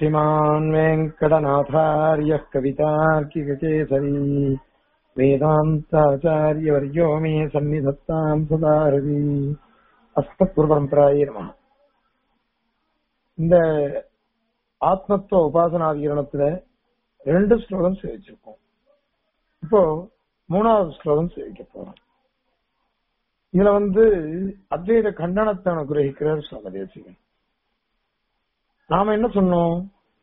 श्रीमान् वेङ्कटनाथार्यः कवितार्किककेसरी वेदान्ताचार्यवर्यो मे सन्निधत्ताम् सदारதி அஸ்மத்குரு பரம்பராயே நம இந்த ஆத்மத்துவ உபாசனாதிகரணத்துல ரெண்டு ஸ்லோகம் சேவிச்சிருக்கோம் இப்போ மூணாவது ஸ்லோகம் சேவிக்க போறோம் இதுல வந்து அத்வைத கண்டனத்தை அனுகிரகிக்கிறார் சுவாமி தேசிகன் நாம என்ன சொன்னோம்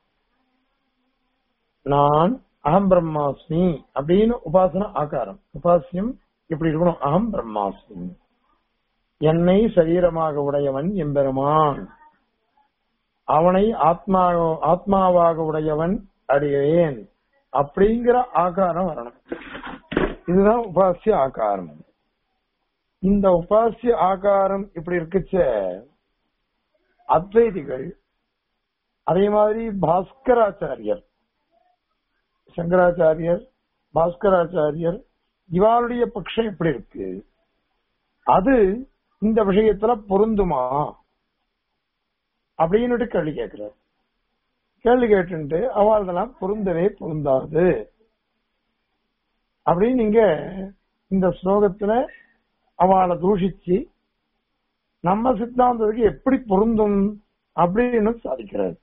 நான் அகம் பிரம்மாஸ்மி அப்படின்னு உபாசன ஆகாரம் உபாசியம் எப்படி இருக்கணும் அகம் பிரம்மாஸ்மி என்னை சரீரமாக உடையவன் எம்பெருமான் அவனை ஆத்மா ஆத்மாவாக உடையவன் அடையேன் அப்படிங்கிற ஆகாரம் வரணும் இதுதான் உபாசிய ஆகாரம் இந்த உபாசிய ஆகாரம் இப்படி இருக்குச்ச அத்வைதிகள் அதே மாதிரி பாஸ்கராச்சாரியர் சங்கராச்சாரியர் பாஸ்கராச்சாரியர் இவாளுடைய பட்சம் எப்படி இருக்கு அது இந்த விஷயத்துல பொருந்துமா அப்படின்னு கேள்வி கேட்கிறார் கேள்வி கேட்டு அவள்தெல்லாம் பொருந்தவே பொருந்தாது அப்படின்னு நீங்க இந்த ஸ்லோகத்துல அவளை தூஷிச்சு நம்ம சித்தாந்தத்துக்கு எப்படி பொருந்தும் அப்படின்னு சாதிக்கிறார்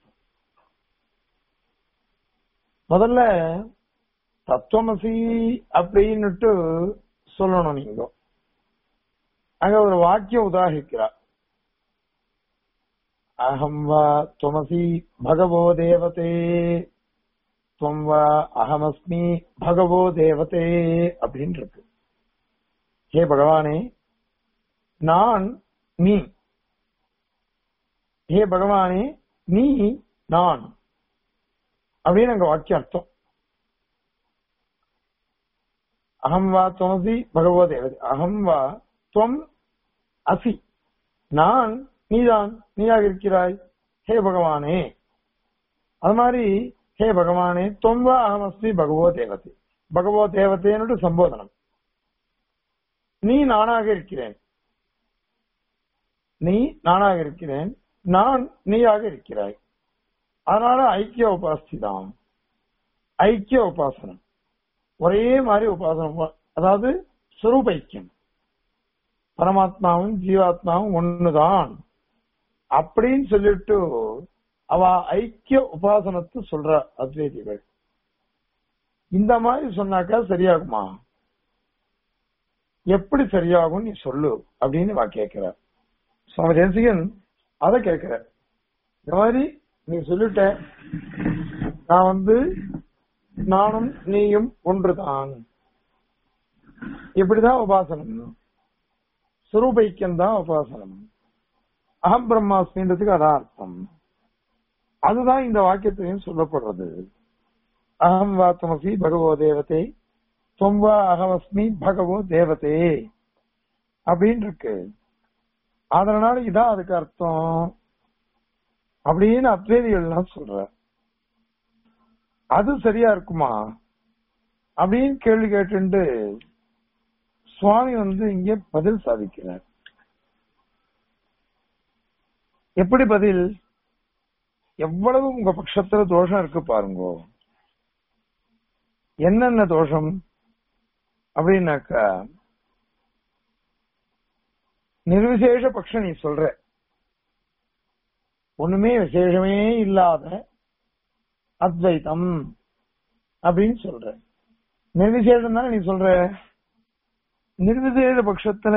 முதல்ல தத்துவமசி அப்படின்னுட்டு சொல்லணும் நீங்க அங்க ஒரு வாக்கியம் உதாரிக்கிறார் அகம் வா துவமசி பகவோ தேவதே துவம் வா அகமஸ்மி பகவோ தேவதே அப்படின்னு இருக்கு ஹே பகவானே நான் நீ ஹே பகவானே நீ நான் அப்படின்னு அங்க வாக்கிய அர்த்தம் அகம் வா துவமசி பகவோ தேவதே அகம் வா துவம் அசி நான் நீதான் நீயாக இருக்கிறாய் ஹே பகவானே அது மாதிரி ஹே பகவானே தொம்பா அகமஸ்மி பகவோ தேவதை பகவோ தேவதைன்னு சம்போதனம் நீ நானாக இருக்கிறேன் நீ நானாக இருக்கிறேன் நான் நீயாக இருக்கிறாய் அதனால ஐக்கிய உபாஸ்திதான் ஐக்கிய உபாசனம் ஒரே மாதிரி உபாசனம் அதாவது சுரூப ஐக்கியம் பரமாத்மாவும் ஜீவாத்மாவும் ஒண்ணுதான் அப்படின்னு சொல்லிட்டு அவ ஐக்கிய உபாசனத்தை சொல்ற அத்வைதிகள் இந்த மாதிரி சொன்னாக்கா சரியாகுமா எப்படி சரியாகும் நீ சொல்லு அப்படின்னு வா கேட்கிற சுவாமி தேசிகன் அதை கேட்கிற இந்த மாதிரி நீ சொல்லிட்ட நான் வந்து நானும் நீயும் ஒன்றுதான் இப்படிதான் உபாசனம் சுரூபைக்கியம் தான் உபாசனம் அகம் பிரம்மாஸ்மின்றதுக்கு அதான் அர்த்தம் அதுதான் இந்த வாக்கியத்திலையும் சொல்லப்படுறது அகம் வாத்தமசி பகவோ தேவதை தொம்பா அகமஸ்மி பகவோ தேவதே அப்படின்னு இருக்கு அதனால இதான் அதுக்கு அர்த்தம் அப்படின்னு அத்வேதிகள்லாம் சொல்ற அது சரியா இருக்குமா அப்படின்னு கேள்வி கேட்டு சுவாமி வந்து இங்கே பதில் சாதிக்கிறார் எப்படி பதில் எவ்வளவு உங்க பட்சத்துல தோஷம் இருக்கு பாருங்க என்னென்ன தோஷம் அப்படின்னாக்கா நிர்விசேஷ பட்சம் நீ சொல்ற ஒண்ணுமே விசேஷமே இல்லாத அத்வைத்தம் அப்படின்னு சொல்ற நிர்விசேஷம் தானே நீ சொல்ற நிர்விசேஷ பட்சத்துல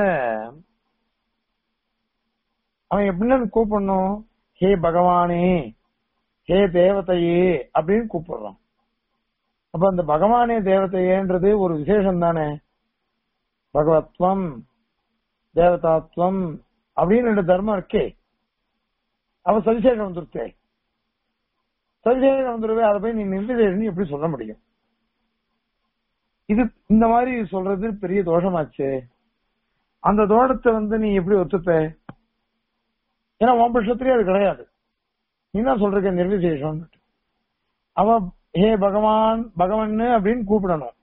அவன் எப்படின்னு கூப்பிடணும் ஹே பகவானே ஹே தேவதையே அப்படின்னு கூப்பிடுறான் அப்ப அந்த பகவானே தேவதையேன்றது ஒரு விசேஷம் தானே பகவத்வம் தேவதாத்வம் அப்படின்னு ரெண்டு தர்மம் இருக்கே அவ சவிசேஷம் வந்துருச்சே சவிசேஷம் வந்துருவே அதை போய் நீ நிர்விசேஷன் எப்படி சொல்ல முடியும் இது இந்த மாதிரி சொல்றது பெரிய தோஷமாச்சு அந்த தோஷத்தை வந்து நீ எப்படி ஒத்துப்ப ஏன்னா உன் பட்சத்திலே அது கிடையாது நீ தான் சொல்ற நிர்விசேஷம் அவ ஹே பகவான் பகவன் அப்படின்னு கூப்பிடணும்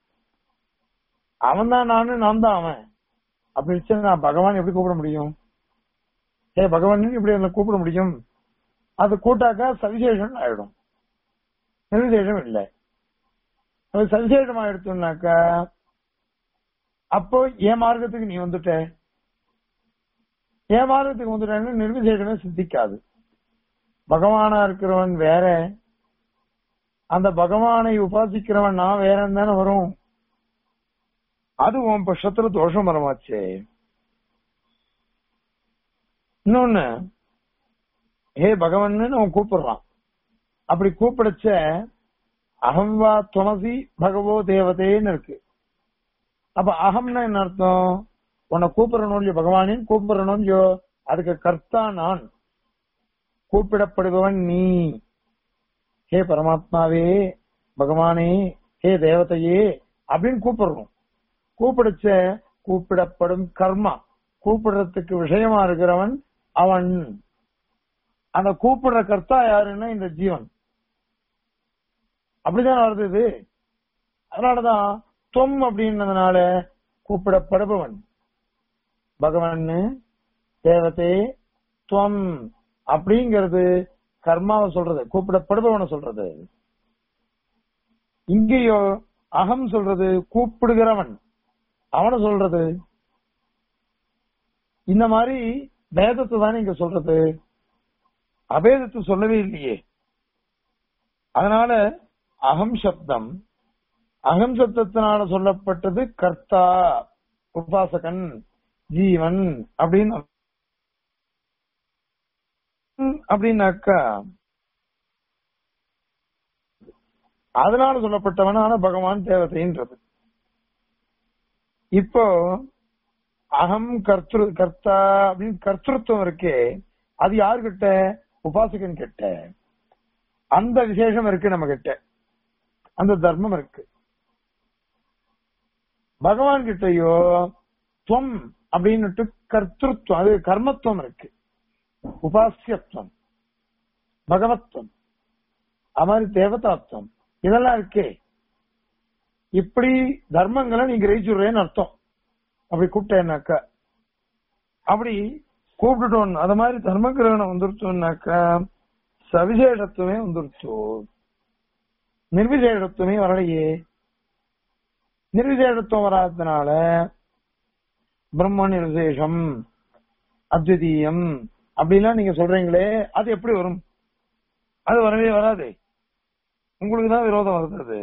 அவன் தான் நானு நான் தான் அவன் அப்படி நான் பகவான் எப்படி கூப்பிட முடியும் ஹே பகவான் இப்படி என்ன கூப்பிட முடியும் அது கூட்டாக்கா சவிசேஷம் ஆயிடும் நிர்விசேஷம் இல்லை அது சவிசேஷமா எடுத்தோம்னாக்கா அப்போ என் மார்க்கத்துக்கு நீ வந்துட்ட என் மார்க்கத்துக்கு வந்துட்டேன்னு நிர்விசேஷமே சித்திக்காது பகவானா இருக்கிறவன் வேற அந்த பகவானை உபாசிக்கிறவன் நான் வேற தானே வரும் அது உன் பட்சத்துல தோஷம் வரமாச்சே இன்னொன்னு ஹே பகவன்னு அவன் கூப்பிடுறான் அப்படி கூப்பிடச்ச அகம்வா துணசி பகவோ தேவதேன்னு இருக்கு அப்ப அகம்னா என்ன அர்த்தம் உன்னை கூப்பிடணும் இல்லையோ பகவானின் கூப்பிடணும் இல்லையோ அதுக்கு கர்த்தா நான் கூப்பிடப்படுபவன் நீ ஹே பரமாத்மாவே பகவானே ஹே தேவதையே அப்படின்னு கூப்பிடுறோம் கூப்பிடுச்ச கூப்பிடப்படும் கர்மா கூப்பிடுறதுக்கு விஷயமா இருக்கிறவன் அவன் அந்த கூப்பிடுற கர்த்தா யாருன்னா இந்த ஜீவன் அப்படிதான் வருது இது அதனாலதான் தொம் அப்படின்றதுனால கூப்பிடப்படுபவன் பகவான் தேவதே துவம் அப்படிங்கிறது கர்மாவை சொல்றது கூப்பிடப்படுபவனை சொல்றது இங்கேயோ அகம் சொல்றது கூப்பிடுகிறவன் அவனை சொல்றது இந்த மாதிரி வேதத்தை தானே இங்க சொல்றது அபேதத்தை சொல்லவே இல்லையே அதனால அகம் சப்தம் அகம் சப்தத்தினால சொல்லப்பட்டது கர்த்தா உபாசகன் ஜீவன் அப்படின்னு அப்படின்னாக்கா அதனால சொல்லப்பட்டவனான பகவான் தேவதைன்றது இப்போ அகம் கர்த்திரு கர்த்தா அப்படின்னு கர்த்திருவம் இருக்கே அது யாருகிட்ட உபாசகன் கிட்ட அந்த விசேஷம் இருக்கு நம்ம கிட்ட அந்த தர்மம் இருக்கு பகவான் கிட்டயோ துவம் அப்படின்னுட்டு கர்த்திருவம் அது கர்மத்துவம் இருக்கு உபாசியத்துவம் பகவத்துவம் அது மாதிரி தேவதாத்துவம் இதெல்லாம் இருக்கே இப்படி தர்மங்களை நீ கிரகிச்சுடுறேன்னு அர்த்தம் அப்படி கூப்பிட்டேன்னாக்கா அப்படி கூப்பிட்டுட்டோம் அது மாதிரி தர்ம கிரகணம் வந்துருச்சோம்னாக்கா சவிசேஷத்துவமே வந்துருச்சோ நிர்விசேஷத்துவமே வரலையே நிர்விசேஷத்துவம் வராததுனால பிரம்ம நிர்விசேஷம் அத்விதீயம் அப்படிலாம் நீங்க சொல்றீங்களே அது எப்படி வரும் அது வரவே வராது உங்களுக்கு தான் விரோதம் வருது அது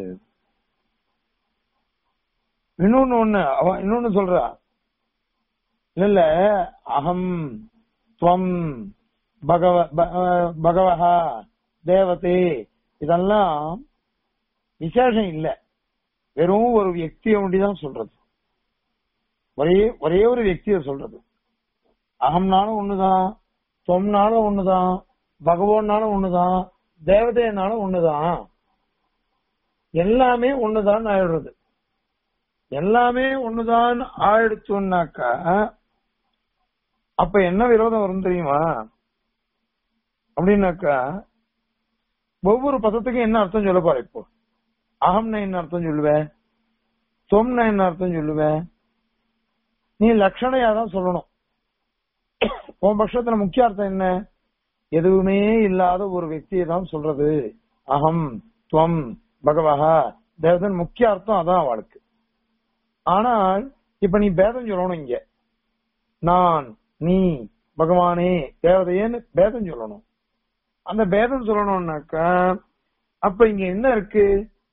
இன்னொன்னு ஒண்ணு அவன் இன்னொன்னு சொல்றா இல்ல இல்ல அகம் துவம் பகவ ப- அஹ் பகவஹா தேவதே இதெல்லாம் விசேஷம் இல்ல வெறும் ஒரு வியக்தியை ஒண்டிதான் சொல்றது ஒரே ஒரே ஒரு வியக்தியை சொல்றது அகம்னாலும் ஒண்ணுதான் தொம்னாலும் ஒண்ணுதான் பகவான்னாலும் ஒண்ணுதான் தேவதைனாலும் ஒண்ணுதான் எல்லாமே ஒண்ணுதான் ஆயிடுறது எல்லாமே ஒண்ணுதான் ஆயிடுச்சுன்னாக்கா அப்ப என்ன விரோதம் வரும் தெரியுமா அப்படின்னாக்கா ஒவ்வொரு பதத்துக்கும் என்ன அர்த்தம் சொல்ல போற இப்போ அகம்னா என்ன அர்த்தம் சொல்லுவேன் தொம்னா என்ன அர்த்தம் சொல்லுவேன் நீ லட்சணையா தான் சொல்லணும் உன் பட்சத்துல முக்கிய அர்த்தம் என்ன எதுவுமே இல்லாத ஒரு వ్యక్తిயை தான் சொல்றது அகம் துவம் பகவஹா தேவதன் முக்கிய அர்த்தம் அதான் அவளுக்கு ஆனால் இப்ப நீ பேதம் சொல்லணும் இங்க நான் நீ பகவானே தேவதையேன்னு பேதம் சொல்லணும் அந்த பேதம் சொல்லணும்னாக்கா அப்ப இங்க என்ன இருக்கு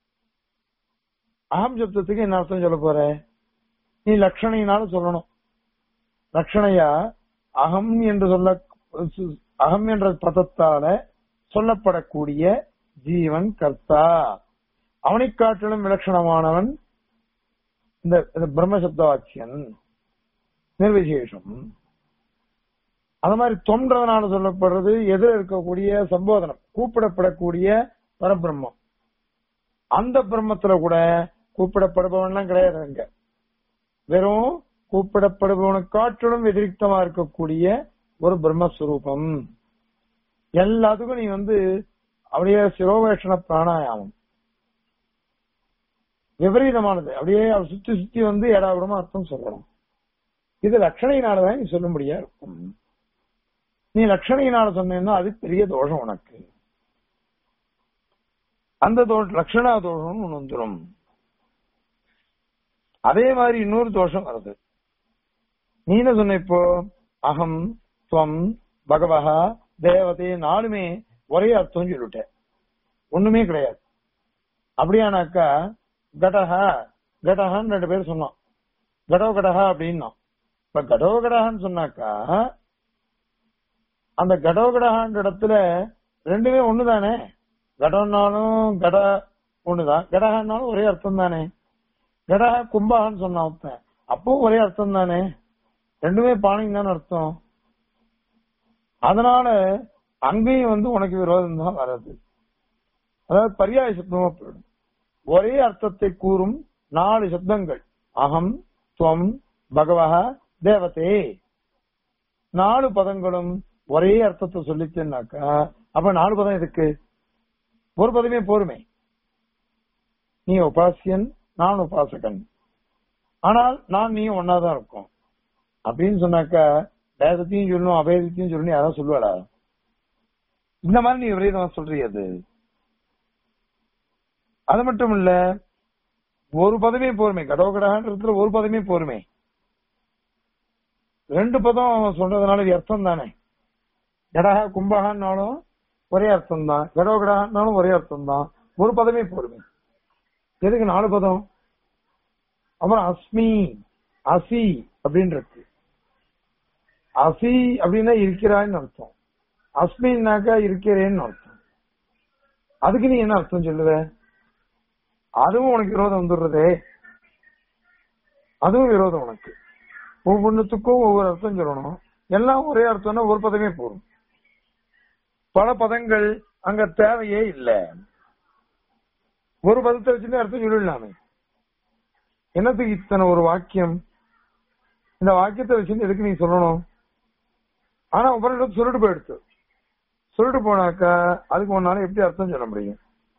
அகம் சப்தத்துக்கு என்ன அர்த்தம் சொல்ல போற நீ லட்சணையினால சொல்லணும் லட்சணையா அகம் என்று சொல்ல அகம் என்ற பதத்தால சொல்லப்படக்கூடிய ஜீவன் கர்த்தா அவனை காட்டிலும் விலட்சணமானவன் இந்த இந்த பிரம்மசப்த வாக்கியன் நிர்விசேஷம் அது மாதிரி தொன்றதனால சொல்லப்படுறது எதிர இருக்கக்கூடிய சம்போதனம் கூப்பிடப்படக்கூடிய பரபிரம்மம் அந்த பிரம்மத்துல கூட கூப்பிடப்படுபவன்லாம் கிடையாது அங்க வெறும் கூப்பிடப்படுபவனை காட்டிலும் வெதிரிக்தமா இருக்கக்கூடிய ஒரு பிரம்மஸ்வரூபம் எல்லாத்துக்கும் நீ வந்து அப்படியே சிரோவேஷண பிராணாயாமம் விபரீதமானது அப்படியே அவ சுத்தி சுத்தி வந்து ஏடாவிடமா அர்த்தம் சொல்லணும் இது லட்சணையினாலதான் நீ சொல்லும்படியா இருக்கும் நீ லட்சணையினால சொன்னேன்னா அது பெரிய தோஷம் உனக்கு அந்த தோஷம் லட்சணா தோஷம் ஒண்ணு வந்துடும் அதே மாதிரி இன்னொரு தோஷம் வருது நீ என்ன சொன்ன இப்போ அகம் துவம் பகவஹா தேவதை நாலுமே ஒரே அர்த்தம் சொல்லிட்ட ஒண்ணுமே கிடையாது அப்படியானாக்கா கடஹா கடஹான்னு ரெண்டு பேர் சொன்னோம் கடோ கடஹா அப்படின்னா இப்ப கடோ கடஹான்னு சொன்னாக்கா அந்த கடோ கடஹான்ற இடத்துல ரெண்டுமே ஒண்ணுதானே கடம்னாலும் கட ஒண்ணுதான் கடஹான்னாலும் ஒரே அர்த்தம் தானே கடஹா கும்பகான்னு சொன்னான் ஒருத்தன் அப்பவும் ஒரே அர்த்தம் தானே ரெண்டுமே பானைக்கு தானே அர்த்தம் அதனால அங்கேயும் வந்து உனக்கு விரோதம் தான் வராது அதாவது பரியாய சப்தமா போயிடும் ஒரே அர்த்தத்தை கூறும் நாலு சப்தங்கள் அகம் துவம் பகவஹ தேவதே நாலு பதங்களும் ஒரே அர்த்தத்தை சொல்லிச்சுன்னாக்கா அப்ப நாலு பதம் எதுக்கு ஒரு பதமே போருமே நீ உபாசியன் நான் உபாசகன் ஆனால் நான் நீ ஒன்னாதான் இருக்கும் அப்படின்னு சொன்னாக்கா வேதத்தையும் சொல்லணும் அபேதத்தையும் சொல்லணும் யாராவது சொல்லுவாடா இந்த மாதிரி நீ விபரீதம் சொல்றிய அது அது மட்டும் இல்ல ஒரு பதமே போருமே கடவுகடான்றதுல ஒரு பதமே போருமே ரெண்டு பதம் சொல்றதுனால இது அர்த்தம் தானே கடகா கும்பகான்னாலும் ஒரே அர்த்தம் தான் கடவுகடான்னாலும் ஒரே அர்த்தம் தான் ஒரு பதமே போருமே எதுக்கு நாலு பதம் அப்புறம் அஸ்மி அசி அப்படின்னு இருக்கு அசி அப்படின்னா இருக்கிறான்னு அர்த்தம் அஸ்மின்னாக்கா இருக்கிறேன்னு அர்த்தம் அதுக்கு நீ என்ன அர்த்தம் சொல்லுவ அதுவும் உனக்கு விரோதம் வந்துடுறதே அதுவும் விரோதம் உனக்கு ஒவ்வொன்றுத்துக்கும் ஒவ்வொரு அர்த்தம் சொல்லணும் எல்லாம் ஒரே அர்த்தம்னா ஒரு பதமே போதும் பல பதங்கள் அங்க தேவையே இல்லை ஒரு பதத்தை வச்சுட்டு அர்த்தம் சொல்லிடலாமே என்னத்துக்கு இத்தனை ஒரு வாக்கியம் இந்த வாக்கியத்தை வச்சுட்டு எதுக்கு நீ சொல்லணும் ஆனா உபரிடம் சொல்லிட்டு போயிடுச்சு சொல்லிட்டு போனாக்கா அதுக்கு ஒன்னால எப்படி அர்த்தம் சொல்ல முடியும்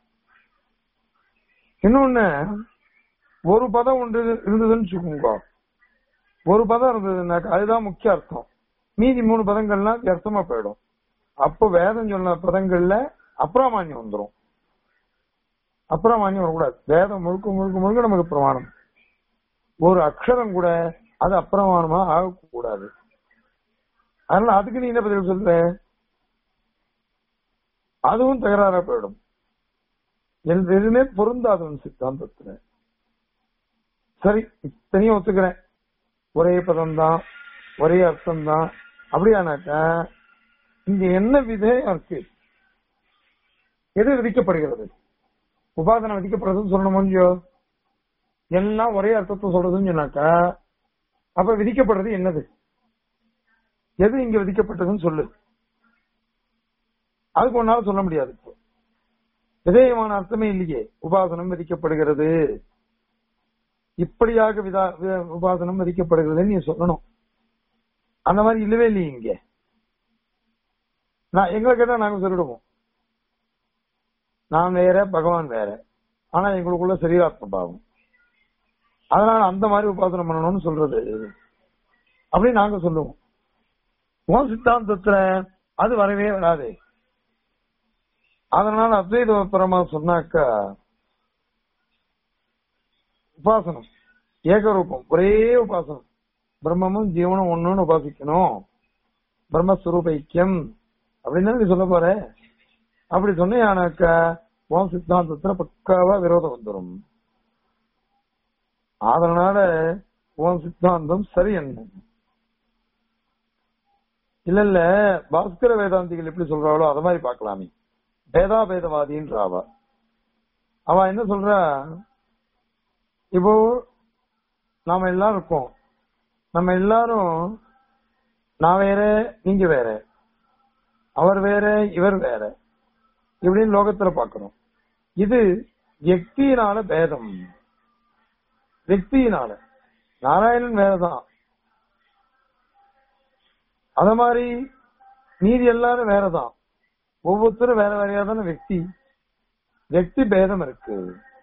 இன்னொன்னு ஒரு பதம் உண்டு இருந்ததுன்னு வச்சுக்கோங்க ஒரு பதம் இருந்ததுன்னாக்கா அதுதான் முக்கிய அர்த்தம் மீதி மூணு பதங்கள்லாம் அர்த்தமா போயிடும் அப்போ வேதம் சொன்ன பதங்கள்ல அப்ராமான்யம் வந்துடும் அப்ராமான்யம் வரக்கூடாது வேதம் முழுக்க முழுக்க முழுக்க நமக்கு பிரமாணம் ஒரு அக்ஷரம் கூட அது அப்பிரமாணமா ஆகக்கூடாது அதனால அதுக்கு நீ என்ன பதில் சொல்ற அதுவும் தகராறா போயிடும் எனக்கு எதுவுமே பொருந்தாது உன் சித்தாந்தத்துல சரி இத்தனையும் ஒத்துக்கிறேன் ஒரே பதம் தான் ஒரே அர்த்தம் தான் அப்படியானாக்கா இங்க என்ன விதேயம் இருக்கு எது விதிக்கப்படுகிறது உபாதனம் விதிக்கப்படுறதுன்னு சொல்லணும் முடியோ எல்லாம் ஒரே அர்த்தத்தை சொல்றதுன்னு சொன்னாக்கா அப்ப விதிக்கப்படுறது என்னது எது இங்க விதிக்கப்பட்டதுன்னு சொல்லு அதுக்கு ஒன்னால சொல்ல முடியாது இப்போ விதேயமான அர்த்தமே இல்லையே உபாசனம் விதிக்கப்படுகிறது இப்படியாக விதா வி- உபாசனம் விதிக்கப்படுகிறதுன்னு நீ சொல்லணும் அந்த மாதிரி இல்லவே இல்லையே இங்க நான் எங்களை கேட்டா நாங்க சொல்லிடுவோம் நான் வேற பகவான் வேற ஆனா எங்களுக்குள்ள சரீராத்ம பாவம் அதனால அந்த மாதிரி உபாசனம் பண்ணணும்னு சொல்றது அப்படின்னு நாங்க சொல்லுவோம் உன் சித்தாந்தத்துல அது வரவே வராது அதனால அத்வைத பரமா சொன்னாக்கா உபாசனம் ஏகரூபம் ஒரே உபாசனம் பிரம்மமும் ஜீவனும் ஒண்ணுன்னு உபாசிக்கணும் பிரம்மஸ்வரூப ஐக்கியம் அப்படின்னு நீ சொல்ல போற அப்படி சொன்னேனாக்கா உன் சித்தாந்தத்துல பக்காவா விரோதம் வந்துடும் அதனால உன் சித்தாந்தம் சரி என்ன இல்ல இல்ல பாஸ்கர வேதாந்திகள் எப்படி சொல்றாளோ அத மாதிரி பார்க்கலாமே பேதாபேதவாதின்றாவா அவ என்ன சொல்றா இப்போ நாம எல்லாரும் இருக்கோம் நம்ம எல்லாரும் நான் வேற நீங்க வேற அவர் வேற இவர் வேற இப்படின்னு லோகத்துல பாக்குறோம் இது வியக்தியினால பேதம் வியக்தியினால நாராயணன் வேறதான் அத மாதிரி மீதி எல்லாரும் வேறதான் ஒவ்வொருத்தரும் வேற வேறையா தானே வெக்தி வெக்தி பேதம் இருக்கு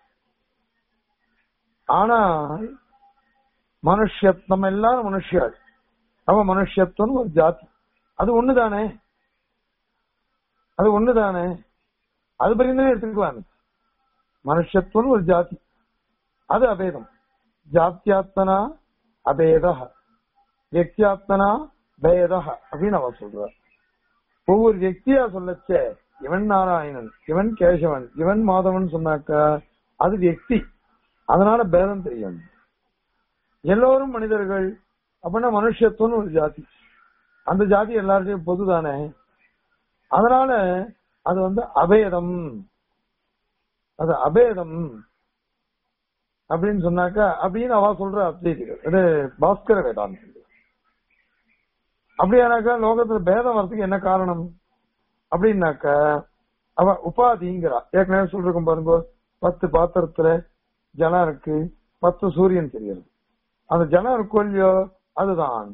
ஆனா மனுஷ நம்ம எல்லாரும் மனுஷியாள் நம்ம மனுஷத்துவம் ஒரு ஜாதி அது ஒண்ணுதானே அது ஒண்ணுதானே அது பரிந்து எடுத்துக்கலாம் மனுஷத்துவம் ஒரு ஜாதி அது அபேதம் ஜாத்தியாத்மனா அபேத வியக்தியாத்மனா பேத அப்படின்னு அவ சொல்றார் ஒவ்வொரு வியக்தியா சொல்லச்ச இவன் நாராயணன் இவன் கேசவன் இவன் மாதவன் சொன்னாக்கா அது வியக்தி அதனால பேதம் தெரியும் எல்லோரும் மனிதர்கள் அப்படின்னா மனுஷத்துவம் ஒரு ஜாதி அந்த ஜாதி எல்லாருக்கும் பொதுதானே அதனால அது வந்து அபேதம் அது அபேதம் அப்படின்னு சொன்னாக்கா அப்படின்னு அவ சொல்ற அத்வைதிகள் இது பாஸ்கர வேதாந்தம் அப்படியானாக்கா லோகத்துல பேதம் வர்றதுக்கு என்ன காரணம் அப்படின்னாக்கா அவ உபாதிங்கிறா ஏற்கனவே சொல்லிருக்கோம் பாருங்க பத்து பாத்திரத்துல ஜலம் இருக்கு பத்து சூரியன் தெரியுது அந்த ஜலம் இருக்கும் இல்லையோ அதுதான்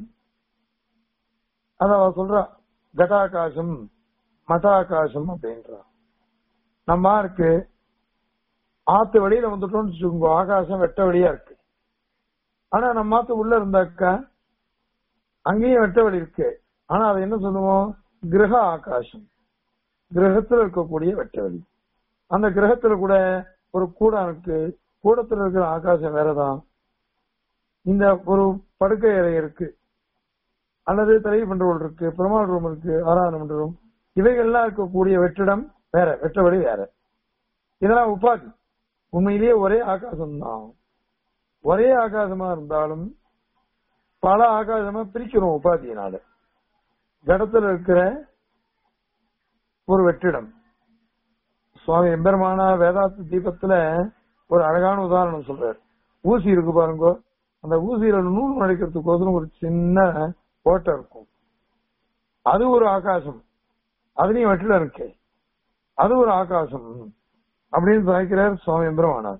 அத அவ சொல்றா கடாகாசம் மதாகாசம் அப்படின்றா நம்ம இருக்கு ஆத்து வழியில வந்துட்டோம்னு வச்சுக்கோங்க ஆகாசம் வெட்ட வழியா இருக்கு ஆனா நம்ம ஆத்து உள்ள இருந்தாக்கா அங்கேயும் வெட்ட வழி இருக்கு ஆனா அதை என்ன சொல்லுவோம் கிரக ஆகாசம் கிரகத்துல இருக்கக்கூடிய வெட்ட வழி அந்த கிரகத்துல கூட ஒரு கூடம் இருக்கு கூடத்துல இருக்கிற ஆகாசம் வேறதான் இந்த ஒரு படுக்கை அறை இருக்கு அல்லது தலை பண்றவள் இருக்கு பெருமாள் ரூம் இருக்கு ஆராதனை பண்ற ரூம் இவைகள்லாம் இருக்கக்கூடிய வெற்றிடம் வேற வெட்ட வழி வேற இதெல்லாம் உபாதி உண்மையிலேயே ஒரே ஆகாசம் தான் ஒரே ஆகாசமா இருந்தாலும் பல ஆகாசமா பிரிக்கிறோம் உபாதியினால கடத்துல இருக்கிற ஒரு வெற்றிடம் சுவாமி எம்பெருமானா வேதாந்த தீபத்துல ஒரு அழகான உதாரணம் சொல்றாரு ஊசி இருக்கு பாருங்க அந்த ஊசியில நூல் நடிக்கிறதுக்கோசரம் ஒரு சின்ன ஓட்டை இருக்கும் அது ஒரு ஆகாசம் அதுலயும் வெற்றிடம் இருக்கு அது ஒரு ஆகாசம் அப்படின்னு சாய்க்கிறார் சுவாமி எம்பெருமானார்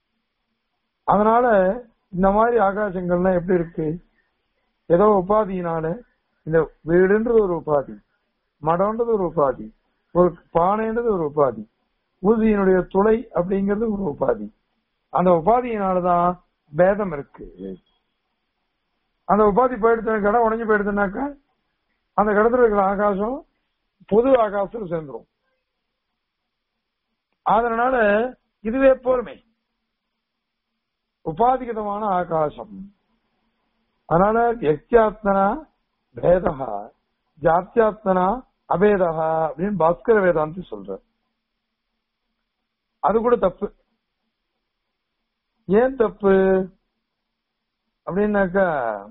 அதனால இந்த மாதிரி ஆகாசங்கள்லாம் எப்படி இருக்கு ஏதோ உபாதியினால இந்த வீடுன்றது ஒரு உபாதி மடம்ன்றது ஒரு உபாதி ஒரு பானைன்றது ஒரு உபாதி ஊசியினுடைய துளை அப்படிங்கிறது ஒரு உபாதி அந்த உபாதியினாலதான் பேதம் இருக்கு அந்த உபாதி போயிடுத்து கடை உடஞ்சு போயிடுதுனாக்கா அந்த கடத்துல இருக்கிற ஆகாசம் பொது ஆகாசம் சேர்ந்துரும் அதனால இதுவே போருமே உபாதிகதமான ஆகாசம் அதனால வியக்தியாத்மனா பேதா ஜாத்தியாத்மனா அபேதா அப்படின்னு பாஸ்கர வேதாந்தி சொல்ற அது கூட தப்பு ஏன் தப்பு அப்படின்னாக்கா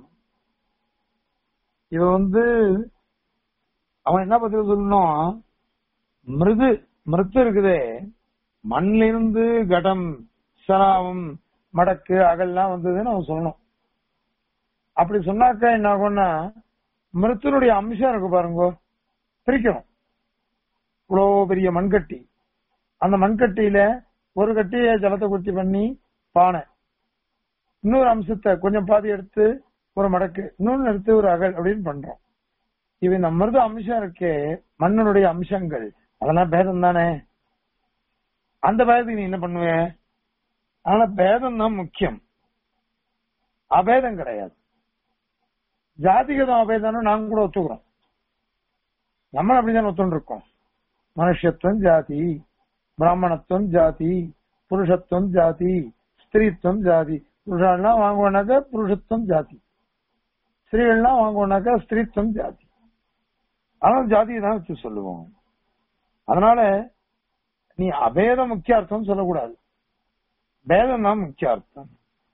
இது வந்து அவன் என்ன பதில் சொல்லணும் மிருது மிருத்து இருக்குதே மண்ணிலிருந்து கடம் சராவம் மடக்கு அகல்லாம் வந்ததுன்னு அவன் சொல்லணும் அப்படி சொன்னாக்கா என்ன ஆகும்னா மிருத்தினுடைய அம்சம் இருக்கு பாருங்க பிரிக்கணும் இவ்வளோ பெரிய மண்கட்டி அந்த மண்கட்டியில ஒரு கட்டிய ஜலத்தை குத்தி பண்ணி பானை இன்னொரு அம்சத்தை கொஞ்சம் பாதி எடுத்து ஒரு மடக்கு இன்னொன்னு எடுத்து ஒரு அகல் அப்படின்னு பண்றோம் இவ இந்த மிருத அம்சம் இருக்கே மண்ணனுடைய அம்சங்கள் அதெல்லாம் பேதம் தானே அந்த பேதத்துக்கு நீ என்ன பண்ணுவ ஆனா பேதம் தான் முக்கியம் அபேதம் கிடையாது ஜாதிகதம் அபேதம்னு நாங்க கூட ஒத்துக்கிறோம் நம்ம அப்படிதான் ஒத்துன்னு இருக்கோம் மனுஷத்துவம் ஜாதி பிராமணத்துவம் ஜாதி புருஷத்துவம் ஜாதி ஸ்திரீத்துவம் ஜாதி புருஷாலாம் வாங்குவோம்னாக்கா புருஷத்துவம் ஜாதி ஸ்திரீகள்லாம் வாங்குவோம்னாக்கா ஸ்திரீத்துவம் ஜாதி ஆனால் ஜாதியை தான் வச்சு சொல்லுவோம் அதனால நீ அபேத முக்கிய அர்த்தம் சொல்லக்கூடாது பேதம் தான் முக்கிய அர்த்தம்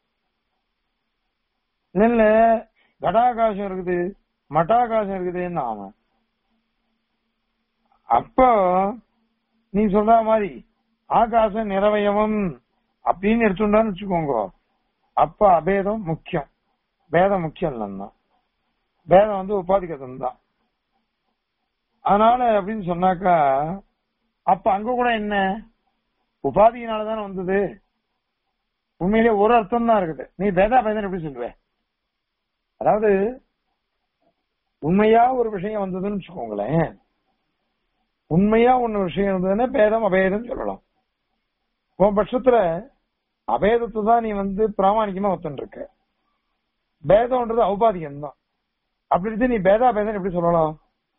இல்ல கடாகாசம் இருக்குது மட்டாகாசம் இருக்குதுன்னு அவன் அப்போ நீ சொல்ற மாதிரி ஆகாசம் நிறவயவம் அப்படின்னு எடுத்துட்டான்னு வச்சுக்கோங்க அப்ப அபேதம் முக்கியம் பேதம் முக்கியம் இல்லைன்னா பேதம் வந்து உபாதிகதம் தான் அதனால அப்படின்னு சொன்னாக்கா அப்ப அங்க கூட என்ன உபாதியினால தானே வந்தது உண்மையிலேயே ஒரு அர்த்தம் தான் இருக்குது நீ பேதா பேதம் எப்படி சொல்லுவ அதாவது உண்மையா ஒரு விஷயம் வந்ததுன்னு வச்சுக்கோங்களேன் உண்மையா ஒண்ணு விஷயம் இருந்ததுன்னா பேதம் அபேதம் சொல்லலாம் உன் பட்சத்துல அபேதத்தை தான் நீ வந்து பிராமணிக்கமா ஒத்துன்னு இருக்க பேதம்ன்றது ஔபாதிகம் தான் அப்படி இருந்து நீ பேதா பேதம் எப்படி சொல்லலாம்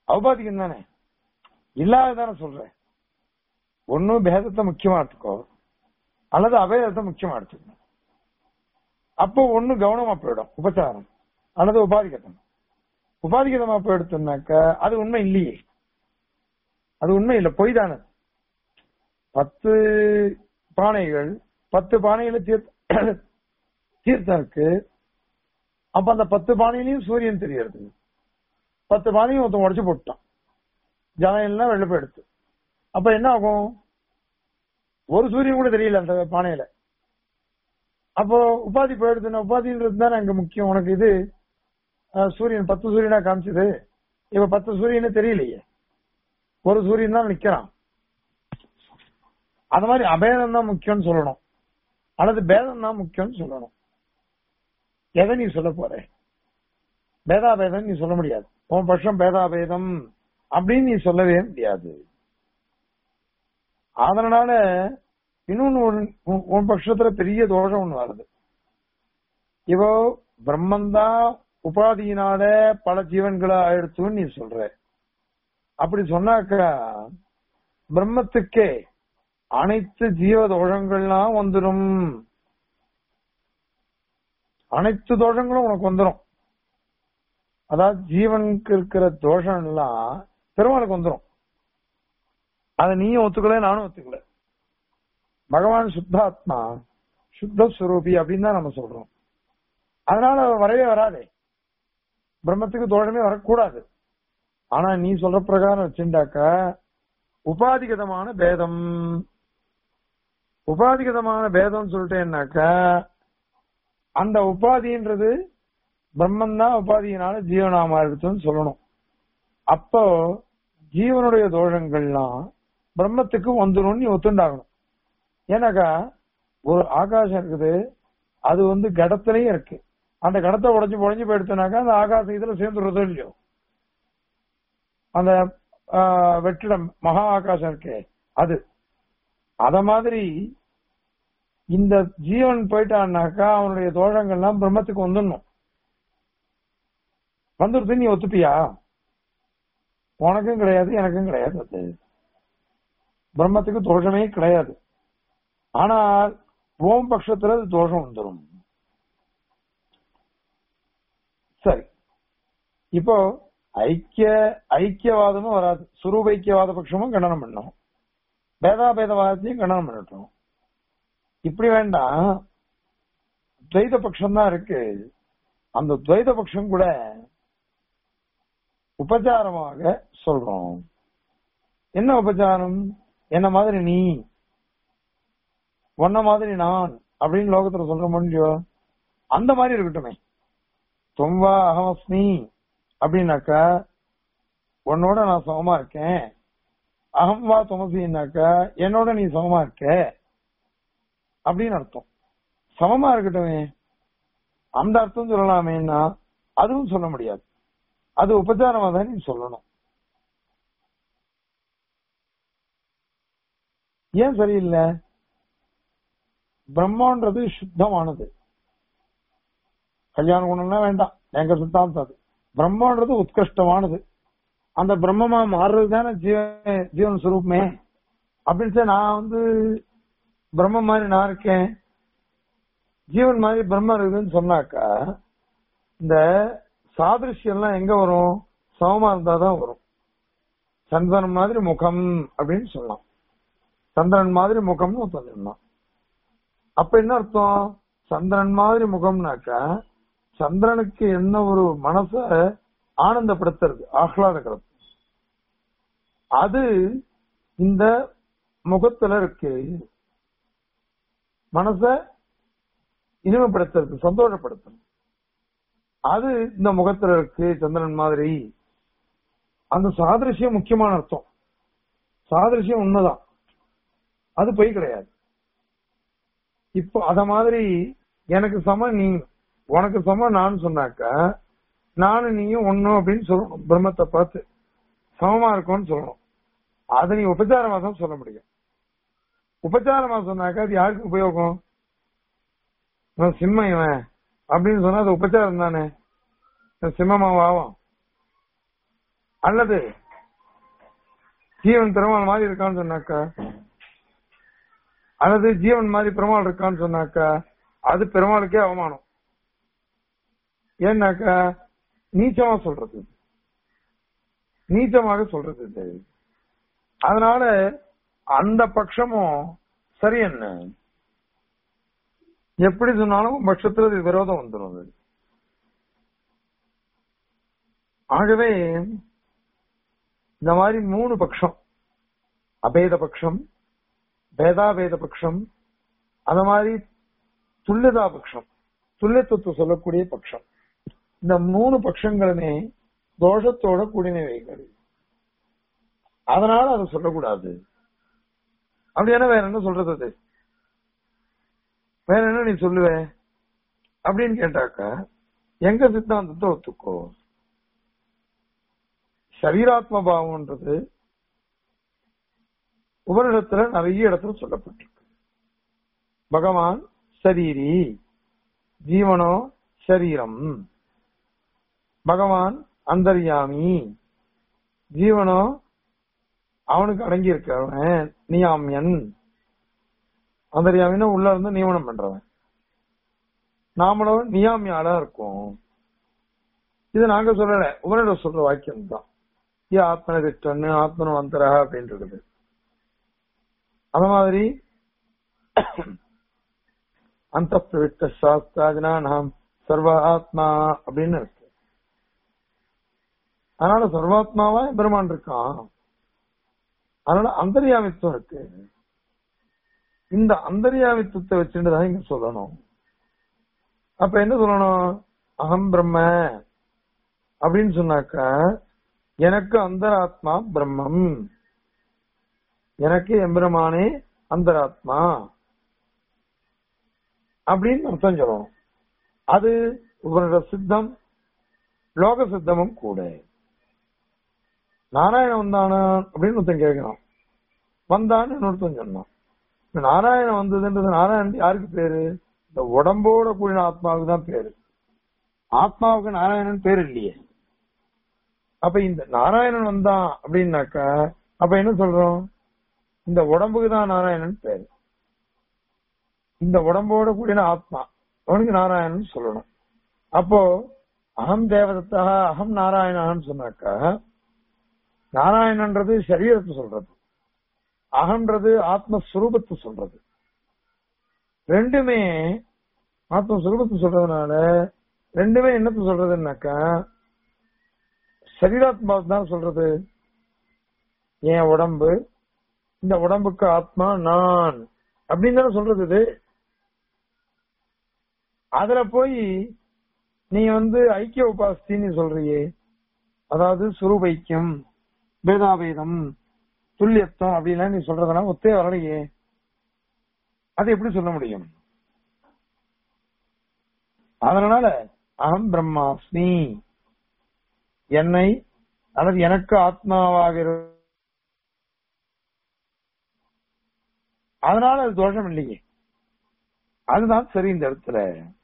ஔபாதிகம் தானே இல்லாததானே சொல்றேன் ஒன்னும் பேதத்தை முக்கியமா எடுத்துக்கோ அல்லது அபேதத்தை முக்கியமா எடுத்துக்கணும் அப்போ ஒண்ணு கவனமா போயிடும் உபச்சாரம் அல்லது உபாதிகதம் உபாதிகதமா போயிடுத்துனாக்க அது உண்மை இல்லையே அது உண்மை இல்லை பொய் தானே பத்து பானைகள் பத்து பானையில தீர்த்த தீர்த்தம் இருக்கு அப்ப அந்த பத்து பானையிலையும் சூரியன் தெரியறது பத்து பானையும் ஒருத்தன் உடச்சு போட்டான் ஜனம் எல்லாம் வெளில போயிடுத்து அப்ப என்ன ஆகும் ஒரு சூரியன் கூட தெரியல அந்த பானையில அப்போ உபாதி போயிடுதுன்னா உபாதின்றது தானே அங்க முக்கியம் உனக்கு இது அஹ், சூரியன் பத்து சூரியனா காமிச்சது இப்ப பத்து சூரியனே தெரியலையே ஒரு சூரியன் தான் நிக்கிறான் அது மாதிரி அபேதம் தான் முக்கியம்னு சொல்லணும் அல்லது பேதம் தான் முக்கியம்னு சொல்லணும் எதை நீ சொல்ல போற பேதாபேதம் நீ சொல்ல முடியாது உன் பட்சம் பேதாபேதம் அப்படின்னு நீ சொல்லவே முடியாது அதனால இன்னொன்னு ஒண்ணு- உன் உன் பட்சத்துல பெரிய தோஷம் ஒண்ணு வருது இப்போ பிரம்மந்தான் உபாதியினால பல ஜீவன்களை ஆயிடுச்சுன்னு நீ சொல்ற அப்படி சொன்னாக்கா பிரம்மத்துக்கே அனைத்து ஜீவ தோஷங்கள்லாம் வந்துடும் அனைத்து தோஷங்களும் உனக்கு வந்துடும் அதாவது ஜீவனுக்கு இருக்கிற தோஷம் எல்லாம் பெருமாளுக்கு வந்துடும் அதை நீயும் ஒத்துக்கல நானும் ஒத்துக்கல பகவான் சுத்தாத்மா சுத்த ஸ்வரூபி அப்படின்னு தான் நம்ம சொல்றோம் அதனால அது வரவே வராதே பிரம்மத்துக்கு தோஷமே வரக்கூடாது ஆனா நீ சொல்ற பிரகாரம் வச்சுட்டாக்க உபாதிகதமான பேதம் உபாதிகதமான பேதம்னு சொல்லிட்டேன்னாக்க அந்த உபாதின்றது பிரம்மன் தான் உபாதியினால ஜீவனாமா இருக்குன்னு சொல்லணும் அப்போ ஜீவனுடைய தோஷங்கள்லாம் பிரம்மத்துக்கு வந்துடும் நீ ஒத்துண்டாகணும் ஏன்னாக்கா ஒரு ஆகாசம் இருக்குது அது வந்து கடத்திலையும் இருக்கு அந்த கடத்தை உடைஞ்சு உடைஞ்சு போயிடுச்சுனாக்கா அந்த ஆகாசம் இதுல சேர்ந்துடுறதோ இல்லையோ அந்த ஆஹ், வெற்றிடம் மகா ஆகாசம் இருக்கே அது அத மாதிரி இந்த ஜீவன் போயிட்டான்னாக்கா அவனுடைய தோஷங்கள்லாம் பிரம்மத்துக்கு வந்துடணும் வந்துடுது நீ ஒத்துப்பியா உனக்கும் கிடையாது எனக்கும் கிடையாது அது பிரம்மத்துக்கு தோஷமே கிடையாது ஆனால் ஓம் பட்சத்துல அது தோஷம் வந்துடும் சரி இப்போ ஐக்கிய ஐக்கியவாதமும் வராது சுரூப ஐக்கியவாத பட்சமும் கண்டனம் பண்ணணும் பேதாபேதவாதத்தையும் கண்டனம் பண்ணட்டும் இப்படி வேண்டாம் துவைத பட்சம் தான் இருக்கு அந்த துவைத பட்சம் கூட உபச்சாரமாக சொல்றோம் என்ன உபச்சாரம் என்ன மாதிரி நீ உன்ன மாதிரி நான் அப்படின்னு லோகத்துல சொல்ற முடியோ அந்த மாதிரி இருக்கட்டுமே தொம்பா அகமஸ்மி அப்படின்னாக்கா உன்னோட நான் சமமா இருக்கேன் அகம் வா துமசின்னாக்கா என்னோட நீ சமமா இருக்க அப்படின்னு அர்த்தம் சமமா இருக்கட்டுமே அந்த அர்த்தம் சொல்லலாமேன்னா அதுவும் சொல்ல முடியாது அது உபச்சாரமா தான் நீ சொல்லணும் ஏன் சரியில்லை பிரம்மான்றது சுத்தமானது கல்யாண குணம்லாம் வேண்டாம் எங்க சித்தாந்தம் அது பிரம்மான்றது உத்கிருஷ்டமானது அந்த பிரம்மமா மாறுறது தானே ஜீவ ஜீவன் சுரூபமே அப்படின்னு சொல்லி நான் வந்து பிரம்ம மாதிரி நான் இருக்கேன் ஜீவன் மாதிரி பிரம்மம் இருக்குதுன்னு சொன்னாக்கா இந்த சாதிருஷ்யம்லாம் எங்க வரும் சமமா இருந்தாதான் வரும் சந்திரன் மாதிரி முகம் அப்படின்னு சொல்லலாம் சந்திரன் மாதிரி முகம்னு ஒருத்தன் அப்ப என்ன அர்த்தம் சந்திரன் மாதிரி முகம்னாக்கா சந்திரனுக்கு என்ன ஒரு மனச ஆனந்தப்படுத்துறது ஆஹ்லாதப்படுத்து அது இந்த முகத்துல இருக்கு மனச இனிமைப்படுத்துறது சந்தோஷப்படுத்துறது அது இந்த முகத்துல இருக்கு சந்திரன் மாதிரி அந்த சாதிருஷ்யம் முக்கியமான அர்த்தம் சாதிருஷ்யம் உண்மைதான் அது பொய் கிடையாது இப்போ அத மாதிரி எனக்கு சம நீ உனக்கு சம நான் சொன்னாக்கா நானும் நீயும் ஒண்ணும் அப்படின்னு சொல்லணும் பிரம்மத்தை பார்த்து சமமா இருக்கும்னு சொல்லணும் அதை நீ உபச்சாரமா தான் சொல்ல முடியும் உபச்சாரமா சொன்னாக்கா அது யாருக்கு உபயோகம் இவன் சிம்ம இவன் அப்படின்னு சொன்னா அது உபச்சாரம் தானே இவன் சிம்மமா வாவான் அல்லது ஜீவன் பெருமாள் மாதிரி இருக்கான்னு சொன்னாக்கா அல்லது ஜீவன் மாதிரி பெருமாள் இருக்கான்னு சொன்னாக்கா அது பெருமாளுக்கே அவமானம் ஏன்னாக்கா நீச்சமா சொல்றது நீச்சமாக சொல்றது இது அதனால அந்த பட்சமும் சரி என்ன எப்படி சொன்னாலும் பட்சத்துல இது விரோதம் வந்துடும் அது ஆகவே இந்த மாதிரி மூணு பட்சம் அபேத பட்சம் பேதாபேத பட்சம் அந்த மாதிரி துல்லியதா பட்சம் துல்லியத்துவத்தை சொல்லக்கூடிய பட்சம் இந்த மூணு பட்சங்களுமே தோஷத்தோட கூடினவைகள் அதனால அதை சொல்லக்கூடாது அப்படியான வேற என்ன சொல்றது அது வேற என்ன நீ சொல்லுவ அப்படின்னு கேட்டாக்கா எங்க சித்தாந்தத்தை ஒத்துக்கோ சரீராத்ம பாவம்ன்றது உபரிடத்துல நிறைய இடத்துல சொல்லப்பட்டிருக்கு பகவான் சரீரி ஜீவனோ சரீரம் பகவான் அந்தர்யாமி ஜீவனோ அவனுக்கு அடங்கி இருக்கிறவன் நியாமியன் அந்தர்யாமின்னா உள்ள இருந்து நியமனம் பண்றவன் நாமளும் நியாமியாலா இருக்கும் இது நாங்க சொல்லல உபனிட சொல்ற வாக்கியம் தான் ஏ ஆத்மன திஷ்டன்னு ஆத்மன வந்தரா அப்படின்னு இருக்குது அந்த மாதிரி அந்த பிரவித்த சாஸ்திராஜனா நாம் சர்வ ஆத்மா அப்படின்னு இருக்கு அதனால சர்வாத்மாவா பெருமான் இருக்கான் அதனால அந்தரியாமித்துவம் இருக்கு இந்த அந்தரியாமித்துவத்தை வச்சுட்டு தான் இங்க சொல்லணும் அப்ப என்ன சொல்லணும் அகம் பிரம்ம அப்படின்னு சொன்னாக்கா எனக்கு அந்தராத்மா பிரம்மம் எனக்கு எம்பெருமானே அந்தராத்மா அப்படின்னு அர்த்தம் சொல்லணும் அது உங்களோட சித்தம் லோக சித்தமும் கூட நாராயணன் வந்தானா அப்படின்னு ஒருத்தன் கேட்கணும் வந்தான்னு இன்னொருத்தன் சொன்னான் இந்த நாராயணன் வந்ததுன்றது நாராயணன் யாருக்கு பேரு இந்த உடம்போட கூடின ஆத்மாவுக்கு தான் பேரு ஆத்மாவுக்கு நாராயணன் பேர் இல்லையே அப்ப இந்த நாராயணன் வந்தான் அப்படின்னாக்கா அப்ப என்ன சொல்றோம் இந்த உடம்புக்கு தான் நாராயணன் பேரு இந்த உடம்போட கூடின ஆத்மா அவனுக்கு நாராயணன் சொல்லணும் அப்போ அகம் தேவதத்தா அகம் நாராயணான்னு சொன்னாக்கா நாராயணன்றது சரீரத்தை சொல்றது அகன்றது ஆத்மஸ்வரூபத்தை சொல்றது ரெண்டுமே ஆத்மஸ்வரூபத்தை சொல்றதுனால ரெண்டுமே என்னத்த சொல்றதுன்னாக்கா சரீராத்மா தான் சொல்றது என் உடம்பு இந்த உடம்புக்கு ஆத்மா நான் அப்படின்னு தானே சொல்றது இது அதுல போய் நீ வந்து ஐக்கிய உபாஸ்தின்னு சொல்றியே அதாவது சுரூபைக்கியம் பேதாபேதம் துல்லியத்தம் அப்படின்லாம் நீ சொல்றதுனா ஒத்தே வரலையே அது எப்படி சொல்ல முடியும் அதனால அகம் பிரம்மாஸ்மி என்னை அல்லது எனக்கு ஆத்மாவாக இரு- அதனால அது தோஷம் இல்லையே அதுதான் சரி இந்த இடத்துல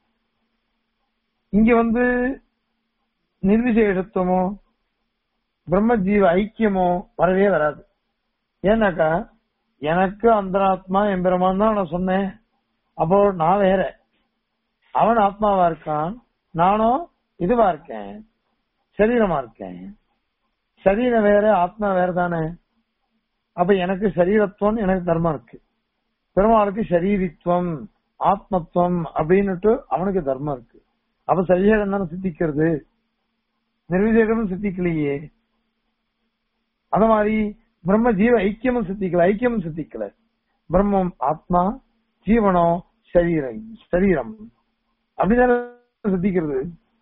இங்க வந்து நிர்விசேஷத்துவமோ பிரம்ம ஜீவ ஐக்கியமோ வரவே வராது ஏன்னாக்கா எனக்கு அந்தராத்மா எம்பெருமான் தான் நான் சொன்னேன் அப்போ நான் வேற அவன் ஆத்மாவா இருக்கான் நானும் இதுவா இருக்கேன் சரீரமா இருக்கேன் சரீரம் வேற ஆத்மா வேற தானே அப்ப எனக்கு சரீரத்துவம் எனக்கு தர்மம் இருக்கு பெருமாளுக்கு சரீரித்துவம் ஆத்மத்துவம் அப்படின்னுட்டு அவனுக்கு தர்மம் இருக்கு அப்ப சரீரம் தானே சித்திக்கிறது நிர்விசேகமும் சித்திக்கலையே அத மாதிரி பிரம்ம ஜீவ ஐக்கியமும் சித்திக்கல ஐக்கியமும் சித்திக்கல பிரம்மம் ஆத்மா ஜீவனோ சரீரம் சரீரம் அப்படிதானே சித்திக்கிறது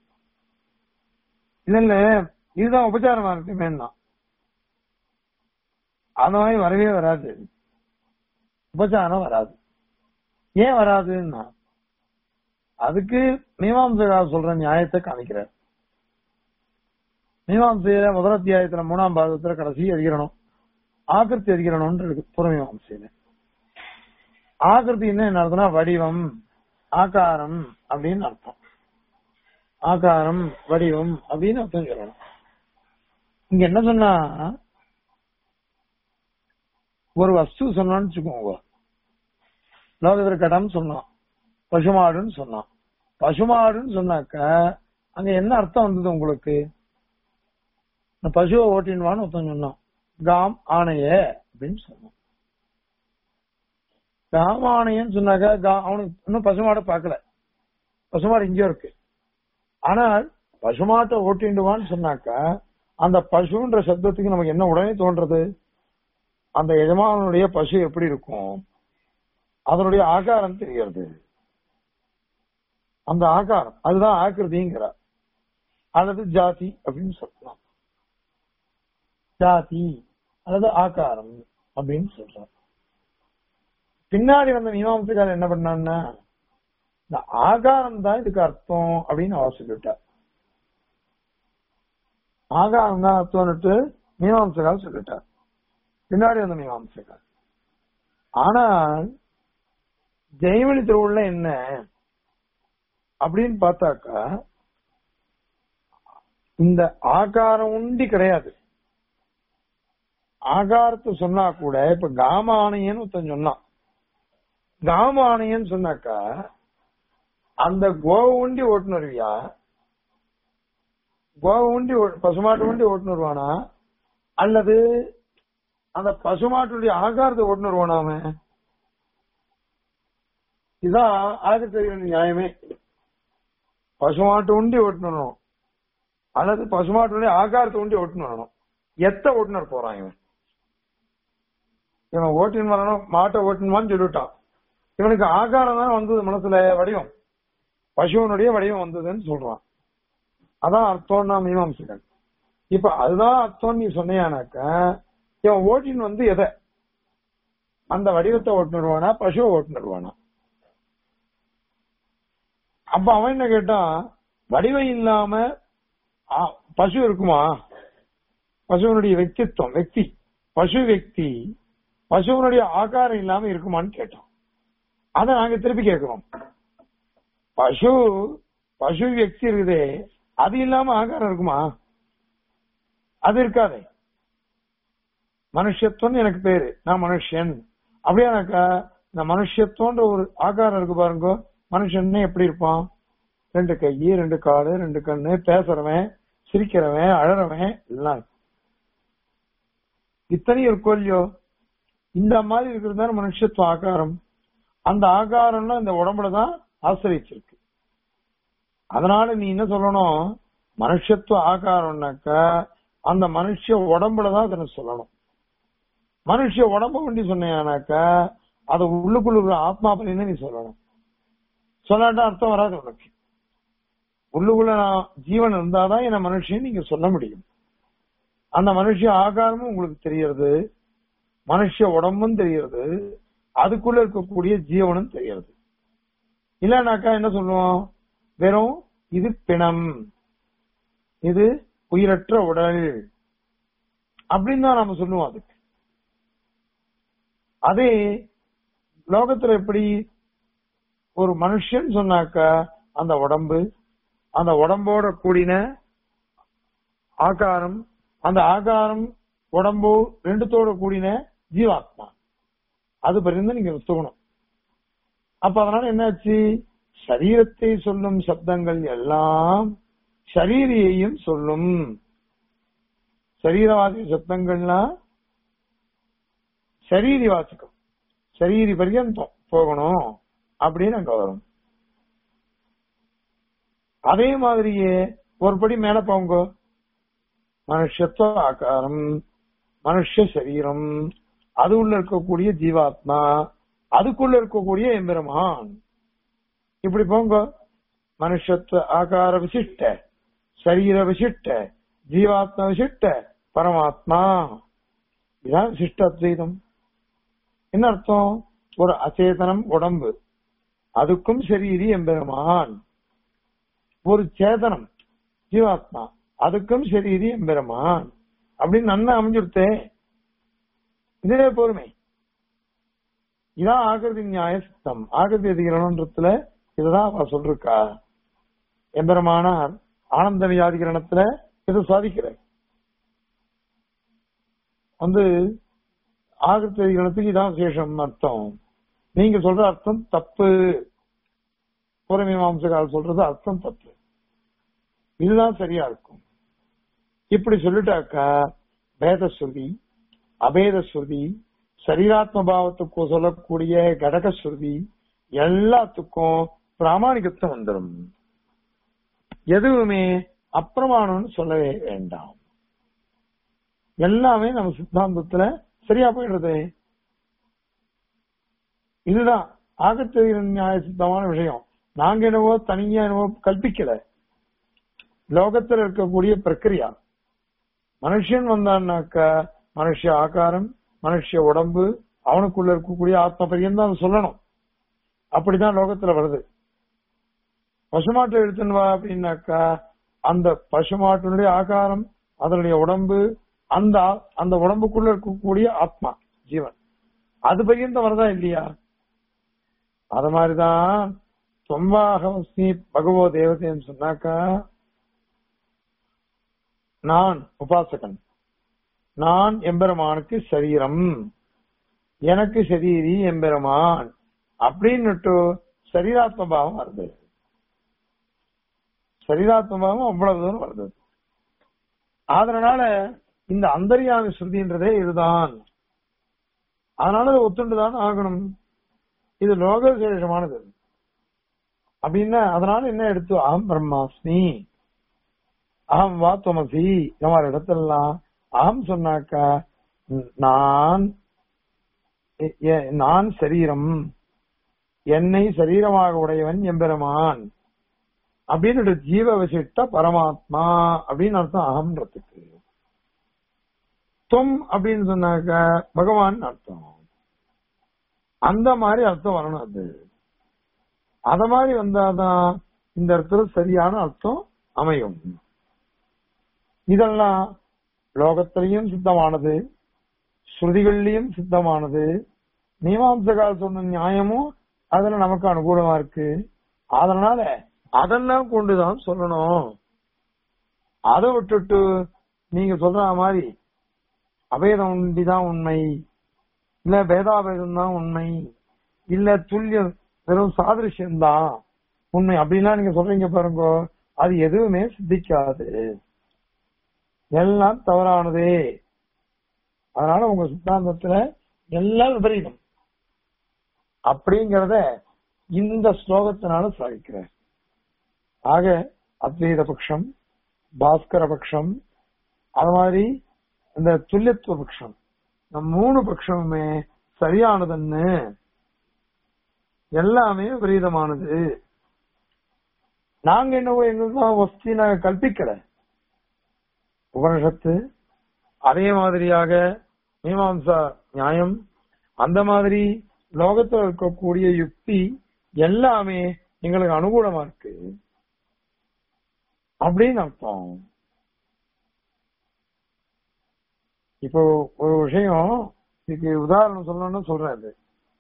இல்ல இல்ல இதுதான் உபச்சாரமா இருக்குமேன்னா அந்த மாதிரி வரவே வராது உபச்சாரம் வராது ஏன் வராதுன்னா அதுக்கு மீமாம்சகா சொல்ற நியாயத்தை காமிக்கிறார் மீமாம்சையில முதல் அத்தியாயத்துல மூணாம் பாகத்துல கடைசி அதிகரணம் ஆக்கிருத்தி அதிகரணம்னு இருக்கு புறமீமாம்சையில ஆக்கிருத்தி என்ன அர்த்தம்னா வடிவம் ஆகாரம் அப்படின்னு அர்த்தம் ஆகாரம் வடிவம் அப்படின்னு அர்த்தம் சொல்லணும் இங்க என்ன சொன்னா ஒரு வஸ்து சொன்னான்னு வச்சுக்கோங்க லோகத்துல கடம் சொன்னான் பசுமாடுன்னு சொன்னான் பசுமாடுன்னு சொன்னாக்க அங்க என்ன அர்த்தம் வந்தது உங்களுக்கு இந்த பசுவை ஓட்டின்வான்னு ஒருத்தன் சொன்னான் காம் ஆணைய அப்படின்னு சொன்னான் காம் ஆணையன்னு சொன்னாக்க கா- அவனுக்கு இன்னும் பசுமாடை பார்க்கல பசுமாடு இங்கே இருக்கு ஆனால் பசுமாட்டை ஓட்டிண்டுவான்னு சொன்னாக்கா அந்த பசுன்ற சப்தத்துக்கு நமக்கு என்ன உடனே தோன்றது அந்த எஜமானுடைய பசு எப்படி இருக்கும் அதனுடைய ஆகாரம் தெரிகிறது அந்த ஆகாரம் அதுதான் ஆக்கிருதிங்கிற அல்லது ஜாதி அப்படின்னு சொல்லலாம் ஜாதி அல்லது ஆகாரம் அப்படின்னு சொல்றார் பின்னாடி வந்த மீமாம்சக்காரர் என்ன பண்ணான்னா இந்த ஆகாரம் தான் இதுக்கு அர்த்தம் அப்படின்னு அவர் சொல்லிட்டார் ஆகாரம் தான் அர்த்தம்னுட்டு மீமாம்சக்காரர் சொல்லிட்டார் பின்னாடி வந்த மீமாம்சக்கார் ஆனால் ஜெய்மணி திருவுள்ள என்ன அப்படின்னு பார்த்தாக்கா இந்த ஆகாரம் உண்டி கிடையாது ஆகாரத்தை சொன்னா கூட இப்ப காமானையன்னு ஒருத்தன் சொன்னான் காமானையன்னு சொன்னாக்கா அந்த கோவ உண்டி ஓட்டுன்னு வருவியா கோவ உண்டி ஓ- பசுமாட்டு உண்டி ஓட்டுன்னு வருவானா அல்லது அந்த பசுமாட்டுடைய ஆகாரத்தை ஓட்டுன்னு வருவானா அவன் இதான் ஆதித்த நியாயமே பசுமாட்டு உண்டி ஓட்டுன்னு வரணும் அல்லது பசுமாட்டுடைய ஆகாரத்தை உண்டி ஓட்டுன்னு வரணும் எத்த ஓட்டுநர் போறான் இவன் இவன் ஓட்டின்னு வரணும் மாட்டை ஓட்டணுமான்னு சொல்லிவிட்டான் இவனுக்கு ஆகாரம் தான் வந்தது மனசுல வடிவம் பசுவனுடைய வடிவம் வந்ததுன்னு சொல்றான் அதான் அர்த்தம்னா மீமாம்சகன் இப்ப அதுதான் அர்த்தம் நீ சொன்னியானாக்க இவன் ஓட்டின்னு வந்து எதை அந்த வடிவத்தை ஓட்டுனுருவானா பசுவை ஓட்டுனுருவானா அப்ப அவன் என்ன கேட்டான் வடிவம் இல்லாம ஆ, பசு இருக்குமா பசுவனுடைய വ്യക്തിത്വம் வெக்தி பசு வெக்தி பசுவனுடைய ஆகாரம் இல்லாம இருக்குமான்னு கேட்டோம் அத நாங்க திருப்பி கேட்கிறோம் பசு பசு வெக்தி இருக்குதே அது இல்லாம ஆகாரம் இருக்குமா அது இருக்காதே மனுஷத்துவம் எனக்கு பேரு நான் மனுஷன் அப்படியானாக்கா இந்த மனுஷத்துவன்ற ஒரு ஆகாரம் இருக்கு பாருங்க மனுஷன் எப்படி இருப்பான் ரெண்டு கை ரெண்டு காலு ரெண்டு கண்ணு பேசுறவன் சிரிக்கிறவன் அழறவன் எல்லாம் இருக்கும். இத்தனையும் இருக்கும் இல்லையோ இந்த மாதிரி இருக்கிறது தானே மனுஷத்துவ ஆகாரம் அந்த ஆகாரம்லாம் இந்த உடம்புல தான் ஆசிரியச்சிருக்கு அதனால நீ என்ன சொல்லணும் மனுஷத்துவ ஆகாரம்னாக்கா அந்த மனுஷ உடம்புல தான் அதனை சொல்லணும் மனுஷ உடம்ப வண்டி சொன்னீங்கன்னாக்கா அது உள்ளுக்குள்ள இருக்கிற ஆத்மா பலின்னு நீ சொல்லணும் சொல்லாட்டா அர்த்தம் வராது உனக்கு உள்ளுக்குள்ள நான் ஜீவன் இருந்தாதான் என்ன மனுஷன் நீங்க சொல்ல முடியும் அந்த மனுஷ ஆகாரமும் உங்களுக்கு தெரியறது மனுஷ உடம்பும் தெரியறது அதுக்குள்ள இருக்கக்கூடிய ஜீவனும் தெரியறது இல்லனாக்கா என்ன சொல்லுவோம் வெறும் இது பிணம் இது உயிரற்ற உடல் அப்படின்னு தான் நாம சொல்லுவோம் அதுக்கு அதே லோகத்துல எப்படி ஒரு மனுஷன் சொன்னாக்கா அந்த உடம்பு அந்த உடம்போட கூடின ஆகாரம் அந்த ஆகாரம் உடம்பு ரெண்டுத்தோட கூடின ஜீவாத்மா அது பரிந்து நீங்க ஒத்துக்கணும் அப்ப அதனால என்னாச்சு சரீரத்தை சொல்லும் சப்தங்கள் எல்லாம் சரீரியையும் சொல்லும் சரீரவாதி சப்தங்கள்லாம் சரீரி வாசிக்கும் சரீரி பர்யந்தம் போகணும் அப்படின்னு அங்க வரும் அதே மாதிரியே ஒரு படி மேல போங்க மனுஷத்துவ ஆகாரம் மனுஷ சரீரம் அது உள்ள இருக்கக்கூடிய ஜீவாத்மா அதுக்குள்ள இருக்கக்கூடிய எம்பெருமான் இப்படி போங்க மனுஷத்துவ ஆகார விசிஷ்ட சரீர விசிஷ்ட ஜீவாத்மா விசிஷ்ட பரமாத்மா இதான் விசிஷ்ட அத்வைதம் என்ன அர்த்தம் ஒரு அச்சேதனம் உடம்பு அதுக்கும் சரீரி எம்பெருமான் ஒரு சேதனம் ஜீவாத்மா அதுக்கும் சரீரி எம்பெருமான் அப்படின்னு நன்னா அமைஞ்சுடுத்தே இதுவே போருமே இதான் ஆகிருதி நியாய சித்தம் ஆகிருதி அதிகரணன்றதுல இதுதான் அவ சொல்லிருக்கா எம்பெருமானார் ஆனந்த வியாதிகரணத்துல இது சாதிக்கிறார் வந்து ஆகிருத்ததிகரணத்துக்கு இதான் விசேஷம் அர்த்தம் நீங்க சொல்ற அர்த்தம் தப்பு புறமீமாம்சகால் சொல்றது அர்த்தம் தப்பு இதுதான் சரியா இருக்கும் இப்படி சொல்லிட்டாக்கா பேத ஸ்ருதி அபேத ஸ்ருதி சரீராத்ம பாவத்துக்கு சொல்லக்கூடிய கடக ஸ்ருதி எல்லாத்துக்கும் பிராமணிகத்துவம் வந்துடும் எதுவுமே அப்பிரமாணம்னு சொல்லவே வேண்டாம் எல்லாமே நம்ம சித்தாந்தத்துல சரியா போயிடுறது இதுதான் ஆகத்திய நியாய சித்தமான விஷயம் நாங்க என்னவோ தனியா என்னவோ கல்பிக்கல லோகத்துல இருக்கக்கூடிய பிரக்கிரியா மனுஷன் வந்தான்னாக்கா மனுஷ ஆகாரம் மனுஷ உடம்பு அவனுக்குள்ள இருக்கக்கூடிய ஆத்ம பரியந்தான் அவன் சொல்லணும் அப்படிதான் லோகத்துல வருது பசுமாட்டை எடுத்துன்னு வா அப்படின்னாக்கா அந்த பசுமாட்டினுடைய ஆகாரம் அதனுடைய உடம்பு அந்த ஆ- அந்த உடம்புக்குள்ள இருக்கக்கூடிய ஆத்மா ஜீவன் அது பரியந்த வரதா இல்லையா அது மாதிரிதான் தொம்பாகவஸ்மி பகவோ தேவதைன்னு சொன்னாக்கா நான் உபாசகன் நான் எம்பெருமானுக்கு சரீரம் எனக்கு சரீரி எம்பெருமான் அப்படின்னுட்டு சரீராத்ம பாவம் வருது சரீராத்ம பாவம் அவ்வளவு தூரம் வருது அதனால இந்த அந்தரியாமி ஸ்ருதின்றதே இதுதான் அதனால அதை ஒத்துண்டுதான் ஆகணும் இது லோக விசேஷமானது அப்படின்னா அதனால என்ன எடுத்து அகம் பிரம்மாஸ்மி அகம் வா துமசி இந்த மாதிரி இடத்துலலாம் அகம் சொன்னாக்கா ம், நான் எ- எ- நான் சரீரம் என்னை சரீரமாக உடையவன் எம்பெருமான் அப்படின்னு ஜீவ விசிட்ட பரமாத்மா அப்படின்னு அர்த்தம் அகம்ன்றதுக்கு தொம் அப்படின்னு சொன்னாக்க பகவான் அர்த்தம் அந்த மாதிரி அர்த்தம் வரணும் அது அத மாதிரி வந்தாதான் இந்த இடத்துல சரியான அர்த்தம் அமையும் இதெல்லாம் லோகத்திலையும் சித்தமானது ஸ்ருதிகள்லயும் சித்தமானது மீமாம்சகால் சொன்ன நியாயமும் அதுல நமக்கு அனுகூலமா இருக்கு அதனால அதெல்லாம் கொண்டுதான் சொல்லணும் அதை விட்டுட்டு நீங்க சொல்ற மாதிரி அபேதம் உண்டிதான் உண்மை இல்ல பேதாபேதம் தான் உண்மை இல்ல துல்லியம் வெறும் சாதிருஷ்யம் தான் உண்மை அப்படின்லாம் நீங்க சொல்றீங்க பாருங்க அது எதுவுமே சித்திக்காது எல்லாம் தவறானதே அதனால உங்க சித்தாந்தத்துல எல்லாம் விபரீதம் அப்படிங்கறத இந்த ஸ்லோகத்தினால சாதிக்கிறார் ஆக அத்வைத பட்சம் பாஸ்கர பட்சம் அது மாதிரி இந்த துல்லியத்துவ பட்சம் இந்த மூணு பட்சமுமே சரியானதுன்னு எல்லாமே விபரீதமானது நாங்க என்னவோ எங்களுக்கு வஸ்தி நாங்க கல்பிக்கல உபனிஷத்து அதே மாதிரியாக மீமாம்சா நியாயம் அந்த மாதிரி லோகத்துல இருக்கக்கூடிய யுக்தி எல்லாமே எங்களுக்கு அனுகூலமா இருக்கு அப்படின்னு அர்த்தம் இப்போ ஒரு விஷயம் இதுக்கு உதாரணம் சொல்லணும்னு சொல்றேன் அது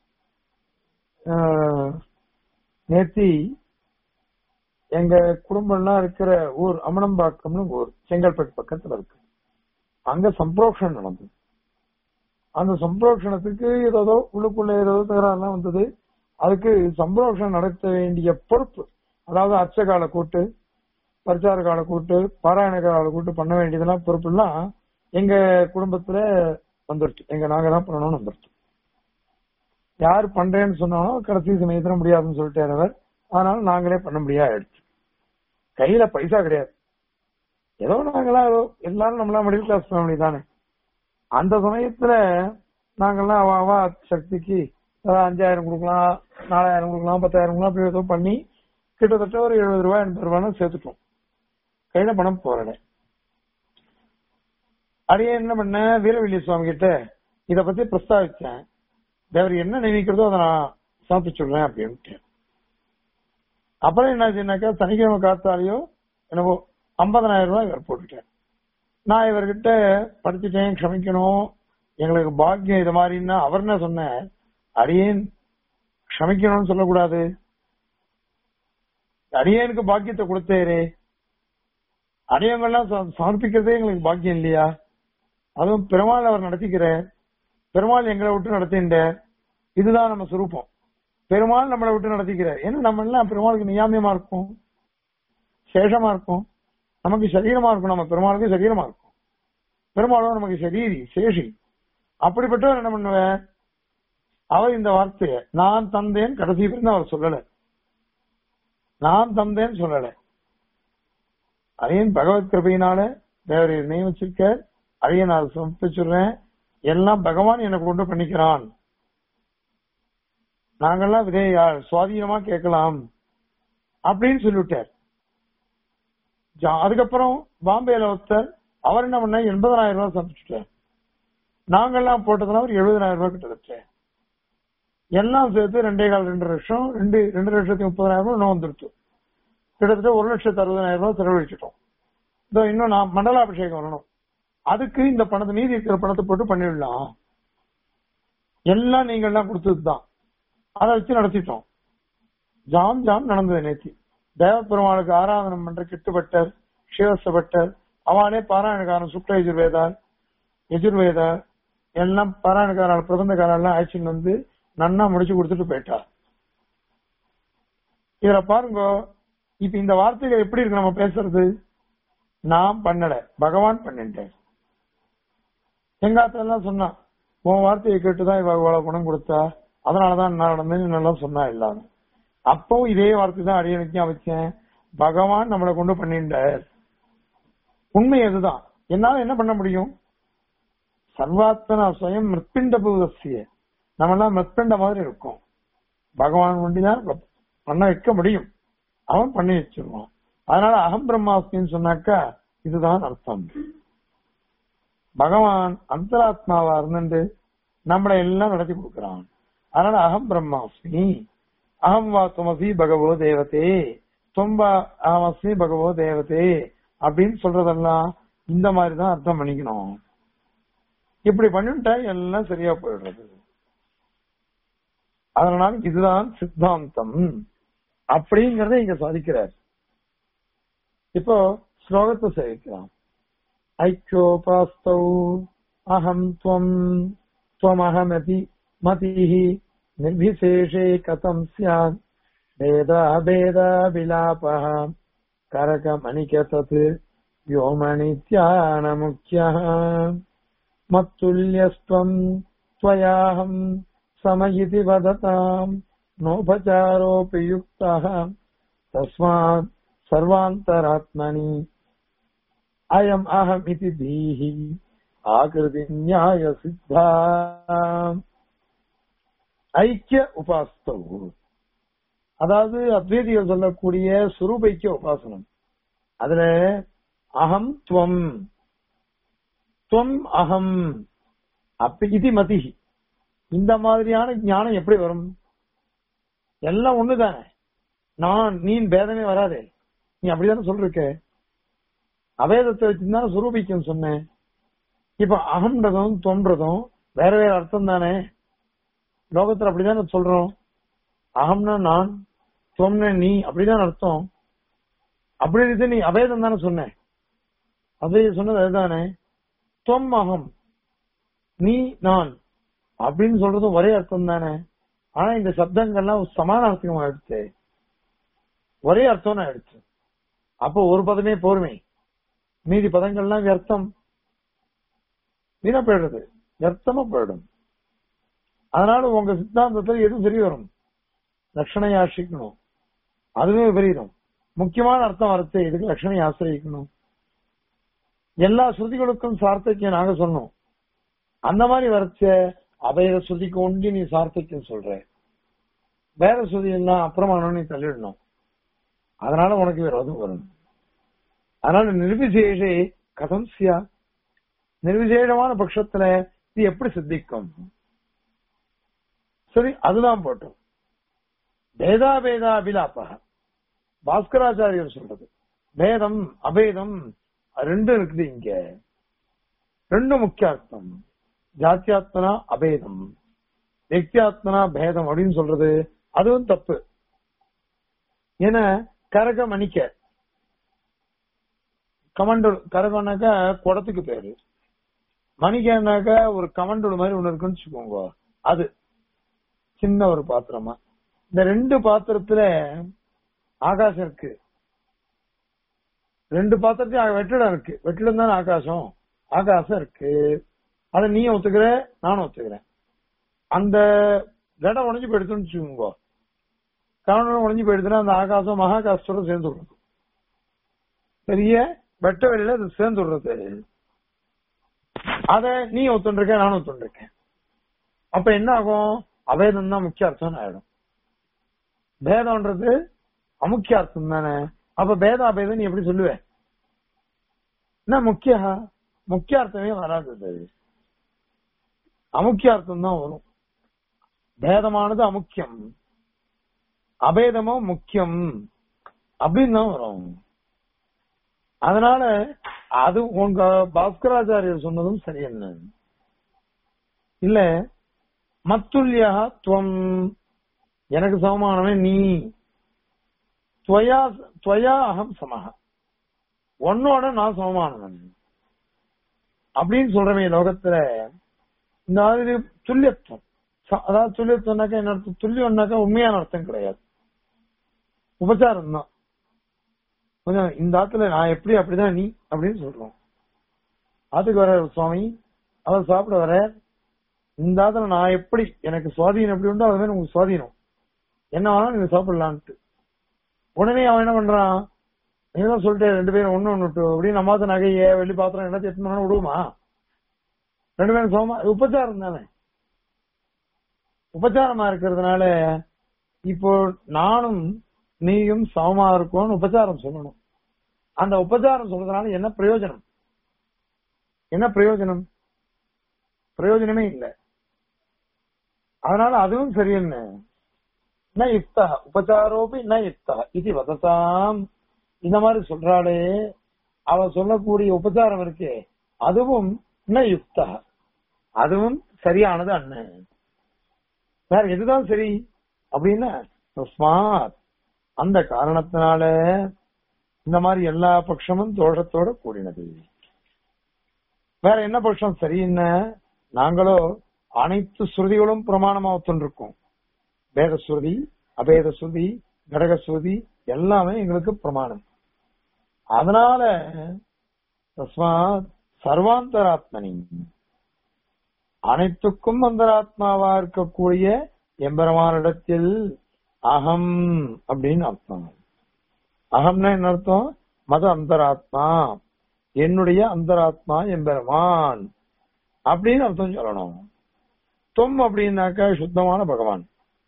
ஆஹ், நேத்தி எங்க குடும்பம்லாம் இருக்கிற ஊர் அமனம்பாக்கம்னு ஊர் செங்கல்பட்டு பக்கத்துல இருக்கு அங்க சம்பரோக்ஷன் நடந்தது அந்த சம்பரோக்ஷணத்துக்கு ஏதோ உள்ளுக்குள்ள ஏதோ தகராறுலாம் வந்தது அதுக்கு சம்பரோக்ஷணம் நடத்த வேண்டிய பொறுப்பு அதாவது அர்ச்சகால கூட்டு பரிச்சாரகால கூட்டு பாராயணகால கூட்டு பண்ண வேண்டியதெல்லாம் பொறுப்புலாம் எங்க குடும்பத்துல வந்துருச்சு எங்க நாங்க தான் பண்ணணும்னு வந்துருச்சு யார் பண்றேன்னு சொன்னாலும் கடைசி சமயத்துல முடியாதுன்னு சொல்லிட்டாரு அவர் அதனால நாங்களே பண்ண முடியாது ஆயிடுச்சு கையில பைசா கிடையாது ஏதோ நாங்களாம் ஏதோ எல்லாரும் நம்மளாம் மிடில் கிளாஸ் ஃபேமிலி தானே அந்த சமயத்துல நாங்கெல்லாம் அவ அவ சக்திக்கு அதாவது அஞ்சாயிரம் கொடுக்கலாம் நாலாயிரம் கொடுக்கலாம் பத்தாயிரம் கொடுக்கலாம் அப்படி ஏதோ பண்ணி கிட்டத்தட்ட ஒரு எழுபது ரூபாய் எண்பது ரூபான்னு சேர்த்துட்டோம் கையில பணம் போறல அடியே என்ன பண்ண வீரவெள்ளி சுவாமி கிட்ட இத பத்தி பிரஸ்தாவிச்சேன் தேவர் என்ன நினைக்கிறதோ அதை நான் சமர்ப்பிச்சுடுறேன் அப்படின்ட்டு அப்புறம் என்னாச்சுன்னாக்கா சனிக்கிழமை காத்தாலேயோ என்னவோ ஐம்பதனாயிரம் ரூபாய் இவர் போட்டுட்டேன் நான் இவர்கிட்ட படிச்சுட்டேன் க்ஷமிக்கணும் எங்களுக்கு பாக்கியம் இது மாதிரின்னா அவர் என்ன சொன்னேன் அடியேன் க்ஷமிக்கணும்னு சொல்லக்கூடாது அடியேனுக்கு பாக்கியத்தை கொடுத்தேரே அடியவங்கெல்லாம் ச- சமர்ப்பிக்கிறதே எங்களுக்கு பாக்கியம் இல்லையா அதுவும் பெருமாள் அவர் நடத்திக்கிறார் பெருமாள் எங்களை விட்டு நடத்தின்ற இதுதான் நம்ம சுரூபம் பெருமாள் நம்மளை விட்டு நடத்திக்கிறார் ஏன்னா நம்ம எல்லாம் பெருமாளுக்கு நியாமியமா இருக்கும் சேஷமா இருக்கும் நமக்கு சரீரமா இருக்கும் நம்ம பெருமாளுக்கு சரீரமா இருக்கும் பெருமாளும் நமக்கு சரீரி சேஷி அப்படிப்பட்டவர் என்ன பண்ணுவேன் அவர் இந்த வார்த்தையை நான் தந்தேன் கடைசி வரைக்கும் அவர் சொல்லல நான் தந்தேன்னு சொல்லல அதையும் பகவத் கிருபையினால தேவரை நியமிச்சிருக்க அதையும் நான் சமர்ப்பிச்சுடுறேன் எல்லாம் பகவான் எனக்கு கொண்டு பண்ணிக்கிறான் நாங்கெல்லாம் விதையா சுவாதீனமா கேட்கலாம் அப்படின்னு சொல்லிவிட்டார் ஜா- அதுக்கப்புறம் பாம்பேல ஒருத்தர் அவர் என்ன பண்ண எண்பதனாயிரம் ரூபாய் சமைச்சிட்டார் நாங்கெல்லாம் போட்டதுனா ஒரு எழுபதனாயிரம் ரூபாய் கிட்டத்தட்ட எல்லாம் சேர்த்து ரெண்டே கால் ரெண்டு லட்சம் ரெண்டு ரெண்டு லட்சத்தி முப்பதாயிரம் ரூபாய் இன்னும் வந்துருச்சு கிட்டத்தட்ட ஒரு லட்சத்து அறுபதாயிரம் ரூபாய் செலவழிச்சிட்டோம் இதோ இன்னும் நான் மண்டலாபிஷேகம் வரணும் அதுக்கு இந்த பணத்தை மீதி இருக்கிற பணத்தை போட்டு பண்ணிடலாம் எல்லாம் நீங்க எல்லாம் கொடுத்ததுதான் அதை வச்சு நடத்திட்டோம் ஜாம் ஜாம் நடந்தது நேத்தி தேவப்பெருமாளுக்கு ஆராதனம் பண்ற கிட்டுப்பட்டர் சிவசபட்டர் அவனே பாராயணக்காரன் சுக்ல எஜுர்வேதார் எஜுர்வேதார் எல்லாம் பாராயணக்காரர் பிரபந்தக்காரெல்லாம் அழைச்சின்னு வந்து நன்னா முடிச்சு கொடுத்துட்டு போயிட்டா இதுல பாருங்க இப்ப இந்த வார்த்தைகள் எப்படி இருக்கு நம்ம பேசுறது நான் பண்ணல பகவான் பண்ணிட்டேன் எங்காத்துல எல்லாம் சொன்னான் உன் வார்த்தையை கேட்டுதான் இவ இவ்வளவு குணம் கொடுத்தா அதனாலதான் நான் நடந்தேன்னு நல்லா சொன்னா எல்லாரும் அப்பவும் இதே வார்த்தை தான் அடியனுக்கும் வச்சேன் பகவான் நம்மளை கொண்டு பண்ணிட்டார் உண்மை அதுதான் என்னால என்ன பண்ண முடியும் சர்வாத்மனா சுயம் மிருத்பிண்ட பூதசிய நம்ம எல்லாம் மிருத்பிண்ட மாதிரி இருக்கும் பகவான் ஒண்டிதான் பண்ண வைக்க முடியும் அவன் பண்ணி வச்சிருவான் அதனால அகம் பிரம்மாஸ்மின்னு சொன்னாக்கா இதுதான் அர்த்தம் பகவான் அந்தராத்மாவா இருந்துட்டு நம்மளை எல்லாம் நடத்தி கொடுக்கிறான் அதனால அகம் பிரம்மாஸ்மி அகம் வா துமசி பகவோ தேவதே தொம்பா அகமஸ்மி பகவோ தேவதே அப்படின்னு சொல்றதெல்லாம் இந்த மாதிரி தான் அர்த்தம் பண்ணிக்கணும் இப்படி பண்ணிட்டா எல்லாம் சரியா போயிடுறது அதனால இதுதான் சித்தாந்தம் அப்படிங்கறத இங்க சாதிக்கிறார் இப்போ ஸ்லோகத்தை சேவிக்கலாம் ஐக்கியோபாஸ்தௌ அகம் துவம் त्वमहमति मतिः निर्विशेषे कथं स्यात् भेदाभेदाभिलापः करकमणिकतत् व्योमनित्यानमुख्यः मत्तुल्यस्त्वम् त्वयाहम् सम इति वदताम् नोपचारोऽपि युक्तः तस्मात् सर्वान्तरात्मनि अयम् अहमिति धीः ஆகிருதி நியாய சித்தா ஐக்கிய உபாஸ்தவ் அதாவது அத்வைதிகள் சொல்லக்கூடிய சுரூபைக்கிய உபாசனம் அதுல அகம் துவம் துவம் அகம் அப்ப இது மதி இந்த மாதிரியான ஞானம் எப்படி வரும் எல்லாம் ஒண்ணுதானே நான் நீ பேதமே வராதே நீ அப்படிதானே சொல்றிருக்க அவேதத்தை வச்சுதான் சுரூபிக்கும் சொன்னேன் இப்ப அகம்ன்றதும் தொன்றதும் வேற வேற அர்த்தம் தானே லோகத்துல அப்படிதானே சொல்றோம் அகம்னா நான் தொம்னா நீ அப்படிதான் அர்த்தம் அப்படி இருந்து நீ அபேதம் தானே சொன்ன அபேதம் சொன்னது அதுதானே தொம் அகம் நீ நான் அப்படின்னு சொல்றது ஒரே அர்த்தம் தானே ஆனா இந்த சப்தங்கள்லாம் சமானார்த்தகம் ஆயிடுச்சு ஒரே அர்த்தம் ஆயிடுச்சு அப்போ ஒரு பதமே போருமே மீதி பதங்கள்லாம் வியர்த்தம் வீணா போயிடுறது வியர்த்தமா போயிடும் அதனால உங்க சித்தாந்தத்துல எது சரி வரும் லட்சணை ஆசிரிக்கணும் அதுவே விபரீதம் முக்கியமான அர்த்தம் வரத்து இதுக்கு லட்சணை ஆசிரியக்கணும் எல்லா ஸ்ருதிகளுக்கும் சார்த்தக்கியம் நாங்க சொன்னோம் அந்த மாதிரி வரைச்ச அபேத ஸ்ருதிக்கு ஒண்டி நீ சார்த்தக்கியம் சொல்ற வேற ஸ்ருதி எல்லாம் அப்புறமானு நீ தள்ளிடணும் அதனால உனக்கு விரோதம் வரும் அதனால நிர்விசேஷே கதம் சியா நிர்விசேஷமான பட்சத்துல இது எப்படி சித்திக்கும் சரி அதுதான் போட்டோம் பேதா பேதா அபிலாப்பா பாஸ்கராச்சாரியர் சொல்றது பேதம் அபேதம் ரெண்டும் இருக்குது இங்க ரெண்டு முக்கிய அர்த்தம் ஜாத்தியாத்மனா அபேதம் வெக்தியாத்மனா பேதம் அப்படின்னு சொல்றது அதுவும் தப்பு ஏன்னா கரக மணிக்க கமண்டல் கரகம்னாக்கா குடத்துக்கு பேரு மணிக்கேனாக்கா ஒரு கமண்டோட மாதிரி ஒண்ணு இருக்குன்னு வச்சுக்கோங்க அது சின்ன ஒரு பாத்திரமா இந்த ரெண்டு பாத்திரத்துல ஆகாசம் இருக்கு ரெண்டு பாத்திரத்தையும் வெற்றிடம் இருக்கு வெற்றிடம் தானே ஆகாசம் ஆகாசம் இருக்கு அதை நீ ஒத்துக்கிற நானும் ஒத்துக்கிறேன் அந்த கடம் உடஞ்சு போயிடுதுன்னு வச்சுக்கோங்க கவனம் உடஞ்சு போயிடுதுன்னா அந்த ஆகாசம் மகாகாசத்தோட சேர்ந்து விடுறது பெரிய வெட்ட வெளியில அது சேர்ந்து விடுறது அத நீ ஒத்துண்டிருக்க நானும் ஒத்துண்டிருக்கேன் அப்ப என்ன ஆகும் அபேதம் தான் முக்கிய அர்த்தம் ஆயிடும் பேதம்ன்றது அமுக்கிய அர்த்தம் தானே அப்ப பேத அபேதம் நீ எப்படி சொல்லுவ என்ன முக்கிய முக்கிய அர்த்தமே வராது அது அமுக்கிய அர்த்தம் தான் வரும் பேதமானது அமுக்கியம் அபேதமும் முக்கியம் அப்படின்னு தான் வரும் அதனால அது உங்க பாஸ்கராச்சாரியர் சொன்னதும் சரி என்ன இல்ல மத்துல்யா துவம் எனக்கு சமமானவன் நீ துவயா துவயா அகம் சமக உன்னோட நான் சமமானவன் அப்படின்னு சொல்றவன் லோகத்துல இந்த மாதிரி துல்லியத்துவம் ச- அதாவது துல்லியத்துவம்னாக்கா என்ன அர்த்தம் துல்லியம்னாக்கா உண்மையான அர்த்தம் கிடையாது உபச்சாரம் தான் கொஞ்சம் இந்த ஆத்துல நான் எப்படி அப்படிதான் நீ அப்படின்னு சொல்றோம் ஆத்துக்கு வர சுவாமி அவர் சாப்பிட வர இந்த ஆத்துல நான் எப்படி எனக்கு சுவாதீனம் எப்படி உண்டோ அது மாதிரி உங்களுக்கு சுவாதீனம் என்ன வேணாலும் நீங்க சாப்பிடலான்ட்டு உடனே அவன் என்ன பண்றான் நீங்க தான் சொல்லிட்டு ரெண்டு பேரும் ஒண்ணு ஒண்ணு விட்டு அப்படின்னு நம்ம நகைய வெள்ளி பாத்திரம் எல்லாத்தையும் எடுத்து வேணா விடுவோமா ரெண்டு பேரும் சோமா இது உபச்சாரம் தானே உபச்சாரமா இருக்கிறதுனால இப்போ நானும் நீயும் சமமா இருக்கோம்னு உபச்சாரம் சொல்லணும் அந்த உபச்சாரம் சொல்றதுனால என்ன பிரயோஜனம் என்ன பிரயோஜனம் பிரயோஜனமே இல்லை அதனால அதுவும் சரியென்ன ந யுக்தா உபச்சாரோபி ந யுக்தா இது வதத்தாம் இந்த மாதிரி சொல்றாளே அவ சொல்லக்கூடிய உபச்சாரம் இருக்கே அதுவும் ந யுக்தா அதுவும் சரியானது அண்ணன் வேற எதுதான் சரி அப்படின்னா தஸ்மாத் அந்த காரணத்தினால இந்த மாதிரி எல்லா பட்சமும் தோஷத்தோட கூடினது வேற என்ன பட்சம் சரி என்ன நாங்களோ அனைத்து ஸ்ருதிகளும் பிரமாணமா ஒத்துருக்கோம் வேத ஸ்ருதி அபேத ஸ்ருதி கடக ஸ்ருதி எல்லாமே எங்களுக்கு பிரமாணம் அதனால தஸ்மாத் சர்வாந்தராத்மனி அனைத்துக்கும் அந்தராத்மாவா இருக்கக்கூடிய எம்பெருமானிடத்தில் அகம் அப்படின்னு அர்த்தம் அகம்னா என்ன அர்த்தம் மத அந்தராத்மா என்னுடைய அந்தராத்மா எம்பெருமான் அப்படின்னு அர்த்தம் சொல்லணும் தொம் அப்படின்னாக்கா சுத்தமான பகவான்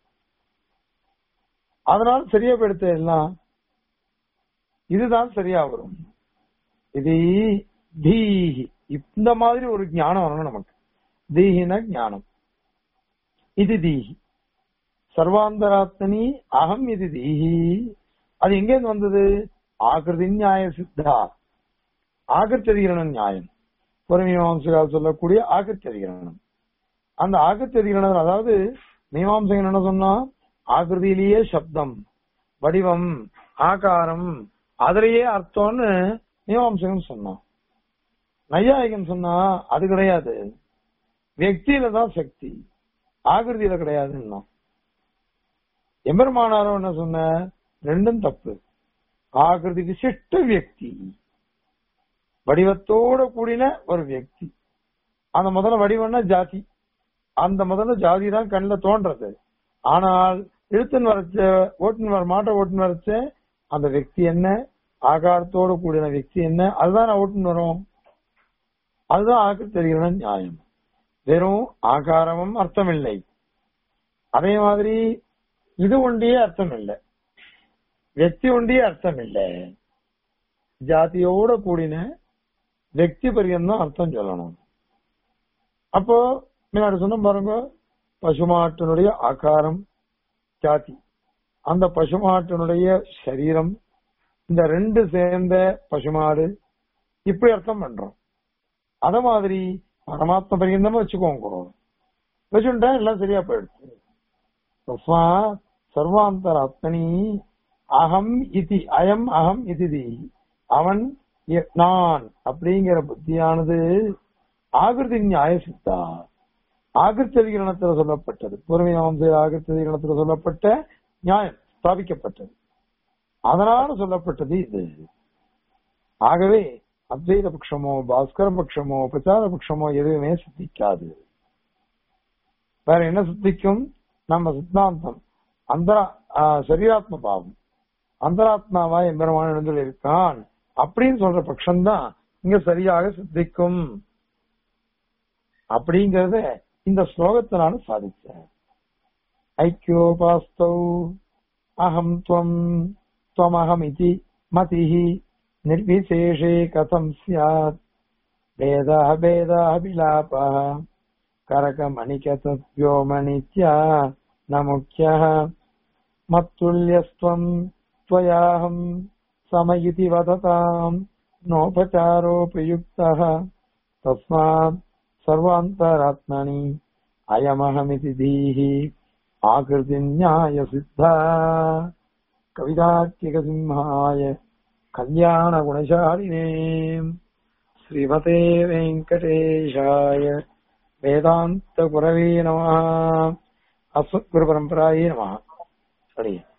அதனால சரியா போயிடுத்து எல்லாம் இதுதான் சரியா வரும் இது தீஹி இந்த மாதிரி ஒரு ஞானம் வரணும் நமக்கு தீஹின ஞானம் இது தீஹி சர்வாந்தராத்மனி அகம் இது தீஹி அது எங்கேருந்து வந்தது ஆகிருதி நியாய சித்தா ஆகத்ததிகரணம் நியாயம் புறமீமாம்சகால் சொல்லக்கூடிய ஆகத்ததிகரணம் அந்த ஆகத்ததிகரணம் அதாவது மீமாம்சகன் என்ன சொன்னா ஆகிருதியிலேயே சப்தம் வடிவம் ஆகாரம் அதிலேயே அர்த்தம்னு மீமாம்சகன் சொன்னான் நையாயகன் சொன்னா அது கிடையாது வியக்தியில தான் சக்தி ஆகிருதியில கிடையாதுன்னா எம்பெருமானாரோ என்ன சொன்ன ரெண்டும் தப்பு ஆகிருதி விசிஷ்ட வியக்தி வடிவத்தோட கூடின ஒரு வியக்தி அந்த முதல்ல வடிவம்னா ஜாதி அந்த முதல்ல ஜாதி தான் கண்ணில் தோன்றது ஆனால் எழுத்துன்னு வரைச்ச ஓட்டுன்னு வர மாட்ட ஓட்டுன்னு வரைச்ச அந்த வியக்தி என்ன ஆகாரத்தோட கூடின வியக்தி என்ன அதுதான் ஓட்டுன்னு வரும் அதுதான் ஆக்கு தெரிகிற நியாயம் வெறும் ஆகாரமும் அர்த்தம் இல்லை அதே மாதிரி இது ஒண்டியே அர்த்தம் இல்லை വ്യക്തി ஒண்டியே அர்த்தம் இல்லை ஜாதியோட கூடின വ്യക്തി பரியந்தம் அர்த்தம் சொல்லணும் அப்போ முன்னாடி சொன்ன பாருங்க பசுமாட்டினுடைய ஆகாரம் ஜாதி அந்த பசுமாட்டினுடைய சரீரம் இந்த ரெண்டு சேர்ந்த பசுமாடு இப்படி அர்த்தம் பண்றோம் அத மாதிரி பரமாத்ம பரியந்தமா வச்சுக்கோங்க வச்சுட்டா எல்லாம் சரியா போயிடுச்சு தஸ்மாத் சர்வாந்தராத்மனி அகம் இதி அயம் அகம் இதி அவன் எ- நான் அப்படிங்கிற புத்தியானது ஆகிருதி நியாய சித்தா ஆகிருத்ததிகரணத்தில் சொல்லப்பட்டது பூர்வீமாம்சை ஆகிருத்ததிகரணத்தில் சொல்லப்பட்ட நியாயம் ஸ்தாபிக்கப்பட்டது அதனால சொல்லப்பட்டது இது ஆகவே அத்வைத பட்சமோ பாஸ்கர பட்சமோ பிரச்சார பட்சமோ எதுவுமே சித்திக்காது வேற என்ன சித்திக்கும் நம்ம சித்தாந்தம் அந்தரா ஆஹ் சரீராத்ம பாவம் அந்தராத்மாவா எம்பெருமான் எழுந்துள்ள இருக்கான் அப்படின்னு சொல்ற பட்சம்தான் இங்க சரியாக சித்திக்கும் அப்படிங்கறத இந்த ஸ்லோகத்தினால சாதிச்சேன் ஐக்கியோபாஸ்தௌ அகம் துவம் துவமகம் இதி மதிஹி निर्विशेषे कथं स्यात् भेदः भेदाभिलापः करकमणिकतव्योमनित्या न मुख्यः मत्तुल्यस्त्वम् त्वयाहम् सम इति वदताम् नोपचारोपयुक्तः तस्मात् सर्वान्तरात्मनि अयमहमिति धीः आकृतिन्यायसिद्धा कवितार्किकसिंहाय कल्याणगुणशालिने श्रीमते वेङ्कटेशाय वेदान्तगुरवे नमः अस्मत्गुरुपरम्परायै नमः हरि